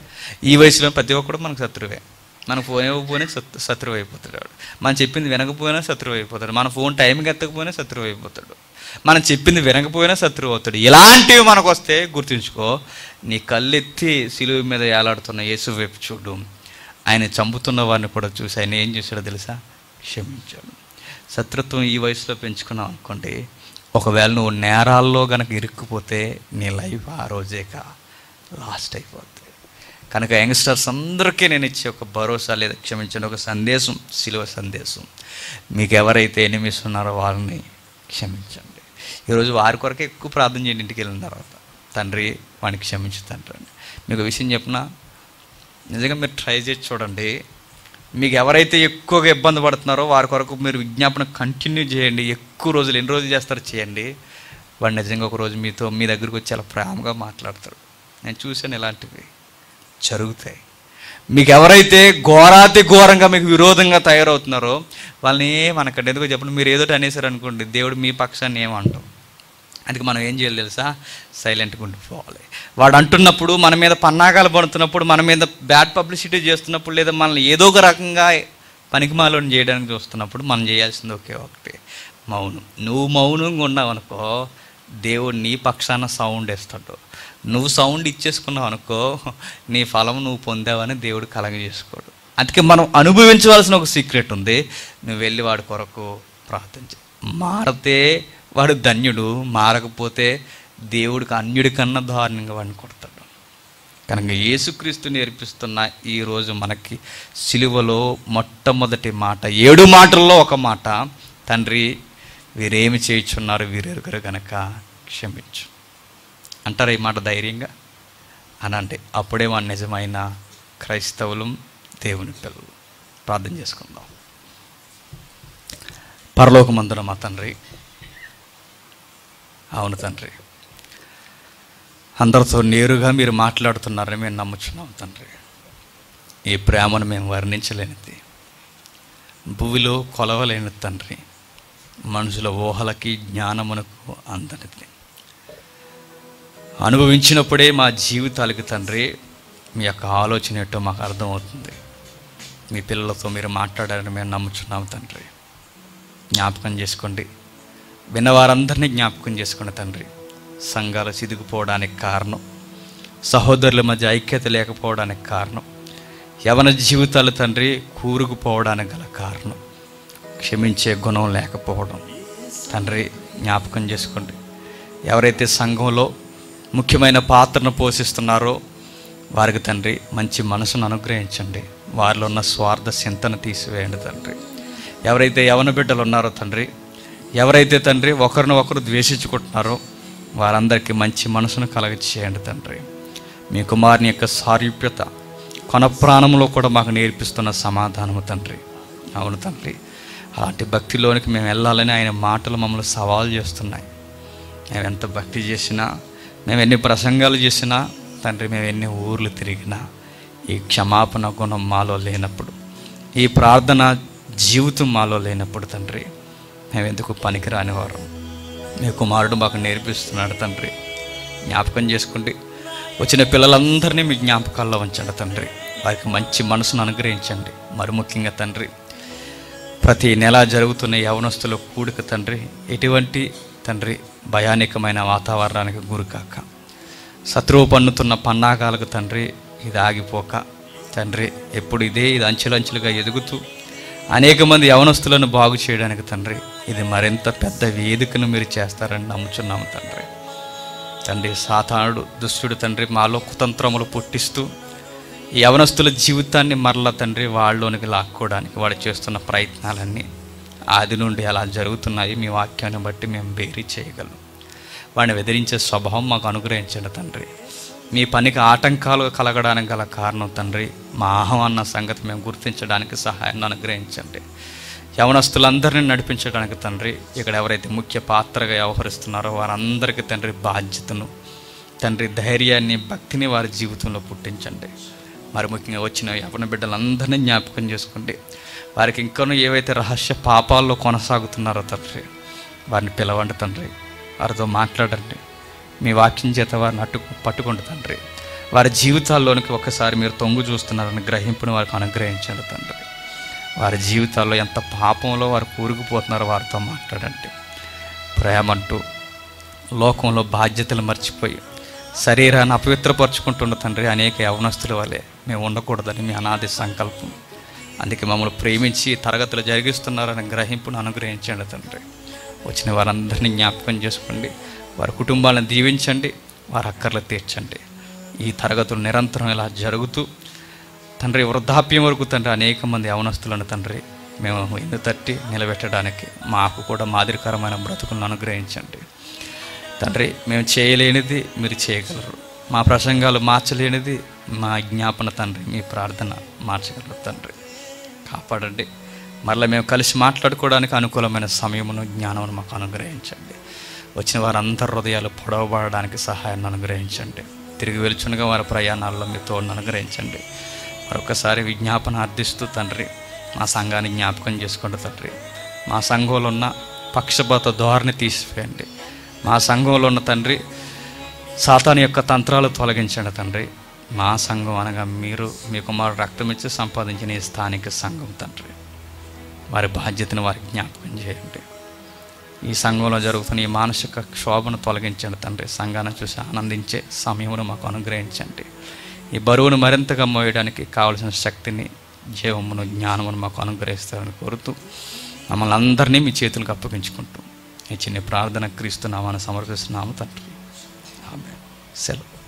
ఈ వయసులో ప్రతి ఒక్కడు మనకు శత్రువే మన ఫోన్ ఇవ్వకపోయినా శత్ శత్రువు అయిపోతాడు వాడు మనం చెప్పింది వినకపోయినా శత్రువు అయిపోతాడు మన ఫోన్ టైంకి ఎత్తకపోయినా శత్రువు అయిపోతాడు మనం చెప్పింది వినకపోయినా శత్రువు అవుతాడు ఇలాంటివి మనకు వస్తే గుర్తుంచుకో నీ కళ్ళెత్తి సిలువు మీద ఏలాడుతున్న యేసు వైపు చూడు ఆయన చంపుతున్న వారిని కూడా చూసి ఆయన ఏం చేశాడో తెలుసా క్షమించాడు శత్రుత్వం ఈ వయసులో పెంచుకున్నావు అనుకోండి ఒకవేళ నువ్వు నేరాల్లో గనక ఇరుక్కుపోతే నీ లైఫ్ ఆ రోజేక లాస్ట్ అయిపోద్ది కనుక యంగ్స్టర్స్ అందరికీ నేను ఇచ్చే ఒక భరోసా లేదా క్షమించండి ఒక సందేశం సిలువ సందేశం మీకు ఎవరైతే ఎనిమిస్ ఉన్నారో వాళ్ళని క్షమించండి ఈరోజు వారి కొరకే ఎక్కువ ప్రార్థన చేయండి ఇంటికి వెళ్ళిన తర్వాత తండ్రి వాడిని క్షమించు తండ్రి అని మీకు విషయం చెప్పినా నిజంగా మీరు ట్రై చేసి చూడండి మీకు ఎవరైతే ఎక్కువగా ఇబ్బంది పడుతున్నారో వారి కొరకు మీరు విజ్ఞాపన కంటిన్యూ చేయండి ఎక్కువ రోజులు ఎన్ని రోజులు చేస్తారో చేయండి వాడు నిజంగా ఒక రోజు మీతో మీ దగ్గరికి వచ్చి చాలా ప్రేమగా మాట్లాడతారు నేను చూశాను ఇలాంటివి జరుగుతాయి మీకు ఎవరైతే ఘోరాతి ఘోరంగా మీకు విరోధంగా తయారవుతున్నారో వాళ్ళని మనకంటే ఎందుకో చెప్పండి మీరు ఏదో అనేసారు అనుకోండి దేవుడు మీ పక్షాన్ని ఏమంటాం అందుకే మనం ఏం చేయాలి తెలుసా సైలెంట్గా ఉండిపోవాలి వాడు అంటున్నప్పుడు మన మీద పన్నాగాలు పడుతున్నప్పుడు మన మీద బ్యాడ్ పబ్లిసిటీ చేస్తున్నప్పుడు లేదా మనల్ని ఏదో ఒక రకంగా పనికిమాలను చేయడానికి చూస్తున్నప్పుడు మనం చేయాల్సింది ఒకే ఒకటి మౌనం నువ్వు మౌనంగా ఉన్నావు అనుకో దేవుడు నీ పక్షాన సౌండ్ వేస్తాడు నువ్వు సౌండ్ ఇచ్చేసుకున్నావు అనుకో నీ ఫలం నువ్వు పొందావని దేవుడు కలగజేసుకోడు అందుకే మనం అనుభవించవలసిన ఒక సీక్రెట్ ఉంది నువ్వు వెళ్ళి వాడి కొరకు ప్రార్థించు మారితే వాడు ధన్యుడు మారకపోతే దేవుడికి అన్యుడి కన్నా దారుణంగా వాడిని కొడతాడు కనుక యేసుక్రీస్తు నేర్పిస్తున్న ఈ రోజు మనకి సిలువలో మొట్టమొదటి మాట ఏడు మాటల్లో ఒక మాట తండ్రి వీరేమి చేయుచున్నారు వీరెరుగరు గనక క్షమించు అంటారా ఈ మాట ధైర్యంగా అని అంటే అప్పుడే మన నిజమైన క్రైస్తవులు దేవుని పిల్లలు ప్రార్థన చేసుకుందాం పరలోకమందున మా తండ్రి అవును తండ్రి అందరితో నేరుగా మీరు మాట్లాడుతున్నారని మేము నమ్ముచున్నాం తండ్రి ఈ ప్రేమను మేము వర్ణించలేనిది భూమిలో కొలవలేని తండ్రి మనుషుల ఊహలకి జ్ఞానమునకు అందనిది అనుభవించినప్పుడే మా జీవితాలకి తండ్రి మీ యొక్క ఆలోచన ఏంటో మాకు అర్థమవుతుంది మీ పిల్లలతో మీరు మాట్లాడారని మేము నమ్ముచున్నాం తండ్రి జ్ఞాపకం చేసుకోండి విన్నవారందరినీ జ్ఞాపకం చేసుకోండి తండ్రి సంఘాలు సిదిగిపోవడానికి కారణం సహోదరుల మధ్య ఐక్యత లేకపోవడానికి కారణం యవన జీవితాలు తండ్రి కూరుకుపోవడానికి గల కారణం క్షమించే గుణం లేకపోవడం తండ్రి జ్ఞాపకం చేసుకోండి ఎవరైతే సంఘంలో ముఖ్యమైన పాత్రను పోషిస్తున్నారో వారికి తండ్రి మంచి మనసును అనుగ్రహించండి వారిలో ఉన్న స్వార్థ చింతన తీసివేయండి తండ్రి ఎవరైతే యవన బిడ్డలు ఉన్నారో తండ్రి ఎవరైతే తండ్రి ఒకరిని ఒకరు ద్వేషించుకుంటున్నారో వారందరికీ మంచి మనసును కలగ చేయండి తండ్రి మీ కుమారుని యొక్క సారూప్యత కొన ప్రాణంలో కూడా మాకు నేర్పిస్తున్న సమాధానము తండ్రి అవును తండ్రి అలాంటి భక్తిలోనికి మేము వెళ్ళాలని ఆయన మాటలు మమ్మల్ని సవాల్ చేస్తున్నాయి మేము ఎంత భక్తి చేసినా మేము ఎన్ని ప్రసంగాలు చేసినా తండ్రి మేము ఎన్ని ఊర్లు తిరిగినా ఈ క్షమాపణ గుణం మాలో లేనప్పుడు ఈ ప్రార్థన జీవితం మాలో లేనప్పుడు తండ్రి మేము ఎందుకు పనికిరాని వారు మీ కుమారుడు మాకు నేర్పిస్తున్నాడు తండ్రి జ్ఞాపకం చేసుకోండి వచ్చిన పిల్లలందరినీ మీ జ్ఞాపకాల్లో ఉంచండి తండ్రి వారికి మంచి మనసును అనుగ్రహించండి మరి ముఖ్యంగా తండ్రి ప్రతి నెల జరుగుతున్న యవనస్తుల కూడిక తండ్రి ఎటువంటి తండ్రి భయానకమైన వాతావరణానికి గురికాక శత్రువు పన్నుతున్న పన్నాగాలకు తండ్రి ఇది ఆగిపోక తండ్రి ఎప్పుడు ఇదే ఇది అంచెలంచెలుగా ఎదుగుతూ అనేక మంది యవనస్తులను బాగు చేయడానికి తండ్రి ఇది మరింత పెద్ద వేదికను మీరు చేస్తారని నమ్ముచున్నాము తండ్రి తండ్రి సాతానుడు దుష్టుడు తండ్రి మాలో కుతంత్రములు పుట్టిస్తూ ఈ యవనస్తుల జీవితాన్ని మరలా తండ్రి వాళ్ళలోనికి లాక్కోవడానికి వాడు చేస్తున్న ప్రయత్నాలన్నీ ఆది నుండి అలా జరుగుతున్నాయి మీ వాక్యాన్ని బట్టి మేము బేరీ చేయగలం వాడిని వెదిరించే స్వభావం మాకు అనుగ్రహించండి తండ్రి మీ పనికి ఆటంకాలు కలగడానికి గల కారణం తండ్రి మా అహం అన్న సంగతి మేము గుర్తించడానికి సహాయాన్ని అనుగ్రహించండి యవనస్తులందరినీ నడిపించడానికి తండ్రి ఇక్కడ ఎవరైతే ముఖ్య పాత్రగా వ్యవహరిస్తున్నారో వారందరికీ తండ్రి బాధ్యతను తండ్రి ధైర్యాన్ని భక్తిని వారి జీవితంలో పుట్టించండి మరి ముఖ్యంగా వచ్చిన యవన బిడ్డలందరినీ జ్ఞాపకం చేసుకోండి వారికి ఇంకనూ ఏవైతే రహస్య పాపాల్లో కొనసాగుతున్నారో తండ్రి వారిని పిలవండి తండ్రి వారితో మాట్లాడండి మీ వాక్యం చేత వారిని అట్టు పట్టుకోండి తండ్రి వారి జీవితాల్లోనికి ఒకసారి మీరు తొంగు చూస్తున్నారని గ్రహింపుని వారికి అనుగ్రహించండి తండ్రి వారి జీవితాల్లో ఎంత పాపంలో వారు కూరుకుపోతున్నారో వారితో మాట్లాడండి ప్రేమంటూ లోకంలో బాధ్యతలు మర్చిపోయి శరీరాన్ని అపవిత్రపరుచుకుంటున్న తండ్రి అనేక యవనస్తుల వలె మేము ఉండకూడదని మీ అనాది సంకల్పం అందుకే మమ్మల్ని ప్రేమించి ఈ తరగతులు జరిగిస్తున్నారని గ్రహింపును అనుగ్రహించండి తండ్రి వచ్చిన వారందరినీ జ్ఞాపకం చేసుకోండి వారి కుటుంబాలను దీవించండి వారి అక్కర్లు తీర్చండి ఈ తరగతులు నిరంతరం ఇలా జరుగుతూ తండ్రి వృద్ధాప్యం వరకు తండ్రి అనేక మంది యవనస్తులను తండ్రి మేము ఎన్ను తట్టి నిలబెట్టడానికి మాకు కూడా మాదిరికరమైన బ్రతుకులను అనుగ్రహించండి తండ్రి మేము చేయలేనిది మీరు చేయగలరు మా ప్రసంగాలు మార్చలేనిది మా జ్ఞాపన తండ్రి మీ ప్రార్థన మార్చగలరు తండ్రి కాపాడండి మరలా మేము కలిసి మాట్లాడుకోవడానికి అనుకూలమైన సమయమును జ్ఞానమును మాకు అనుగ్రహించండి వచ్చిన వారందరి హృదయాలు పొడవబడడానికి సహాయాన్ని అనుగ్రహించండి తిరిగి వెలుచునుగా వారి ప్రయాణాల్లో మీ తోడును అనుగ్రహించండి మరొకసారి విజ్ఞాపన అర్థిస్తూ తండ్రి మా సంఘాన్ని జ్ఞాపకం చేసుకోండి తండ్రి మా సంఘంలో ఉన్న పక్షపాత ధోరణి తీసివేయండి మా సంఘంలో ఉన్న తండ్రి సాతాను యొక్క తంత్రాలు తొలగించండి తండ్రి మా సంఘం అనగా మీరు మీ కుమారుడు రక్తం ఇచ్చి సంపాదించిన ఈ స్థానిక సంఘం తండ్రి వారి బాధ్యతను వారికి జ్ఞాపకం చేయండి ఈ సంఘంలో జరుగుతున్న ఈ మానసిక క్షోభను తొలగించండి తండ్రి సంఘాన్ని చూసి ఆనందించే సమయమును మాకు అనుగ్రహించండి ఈ బరువును మరింతగా మోయడానికి కావలసిన శక్తిని జీవమును జ్ఞానమును మాకు అనుగ్రహిస్తారని కోరుతూ మమ్మల్ని అందరినీ మీ చేతులకు అప్పగించుకుంటూ ఈ చిన్న ప్రార్థన క్రీస్తు నామాన్ని సమర్పిస్తున్నాము తండ్రి ఆమె సెలవు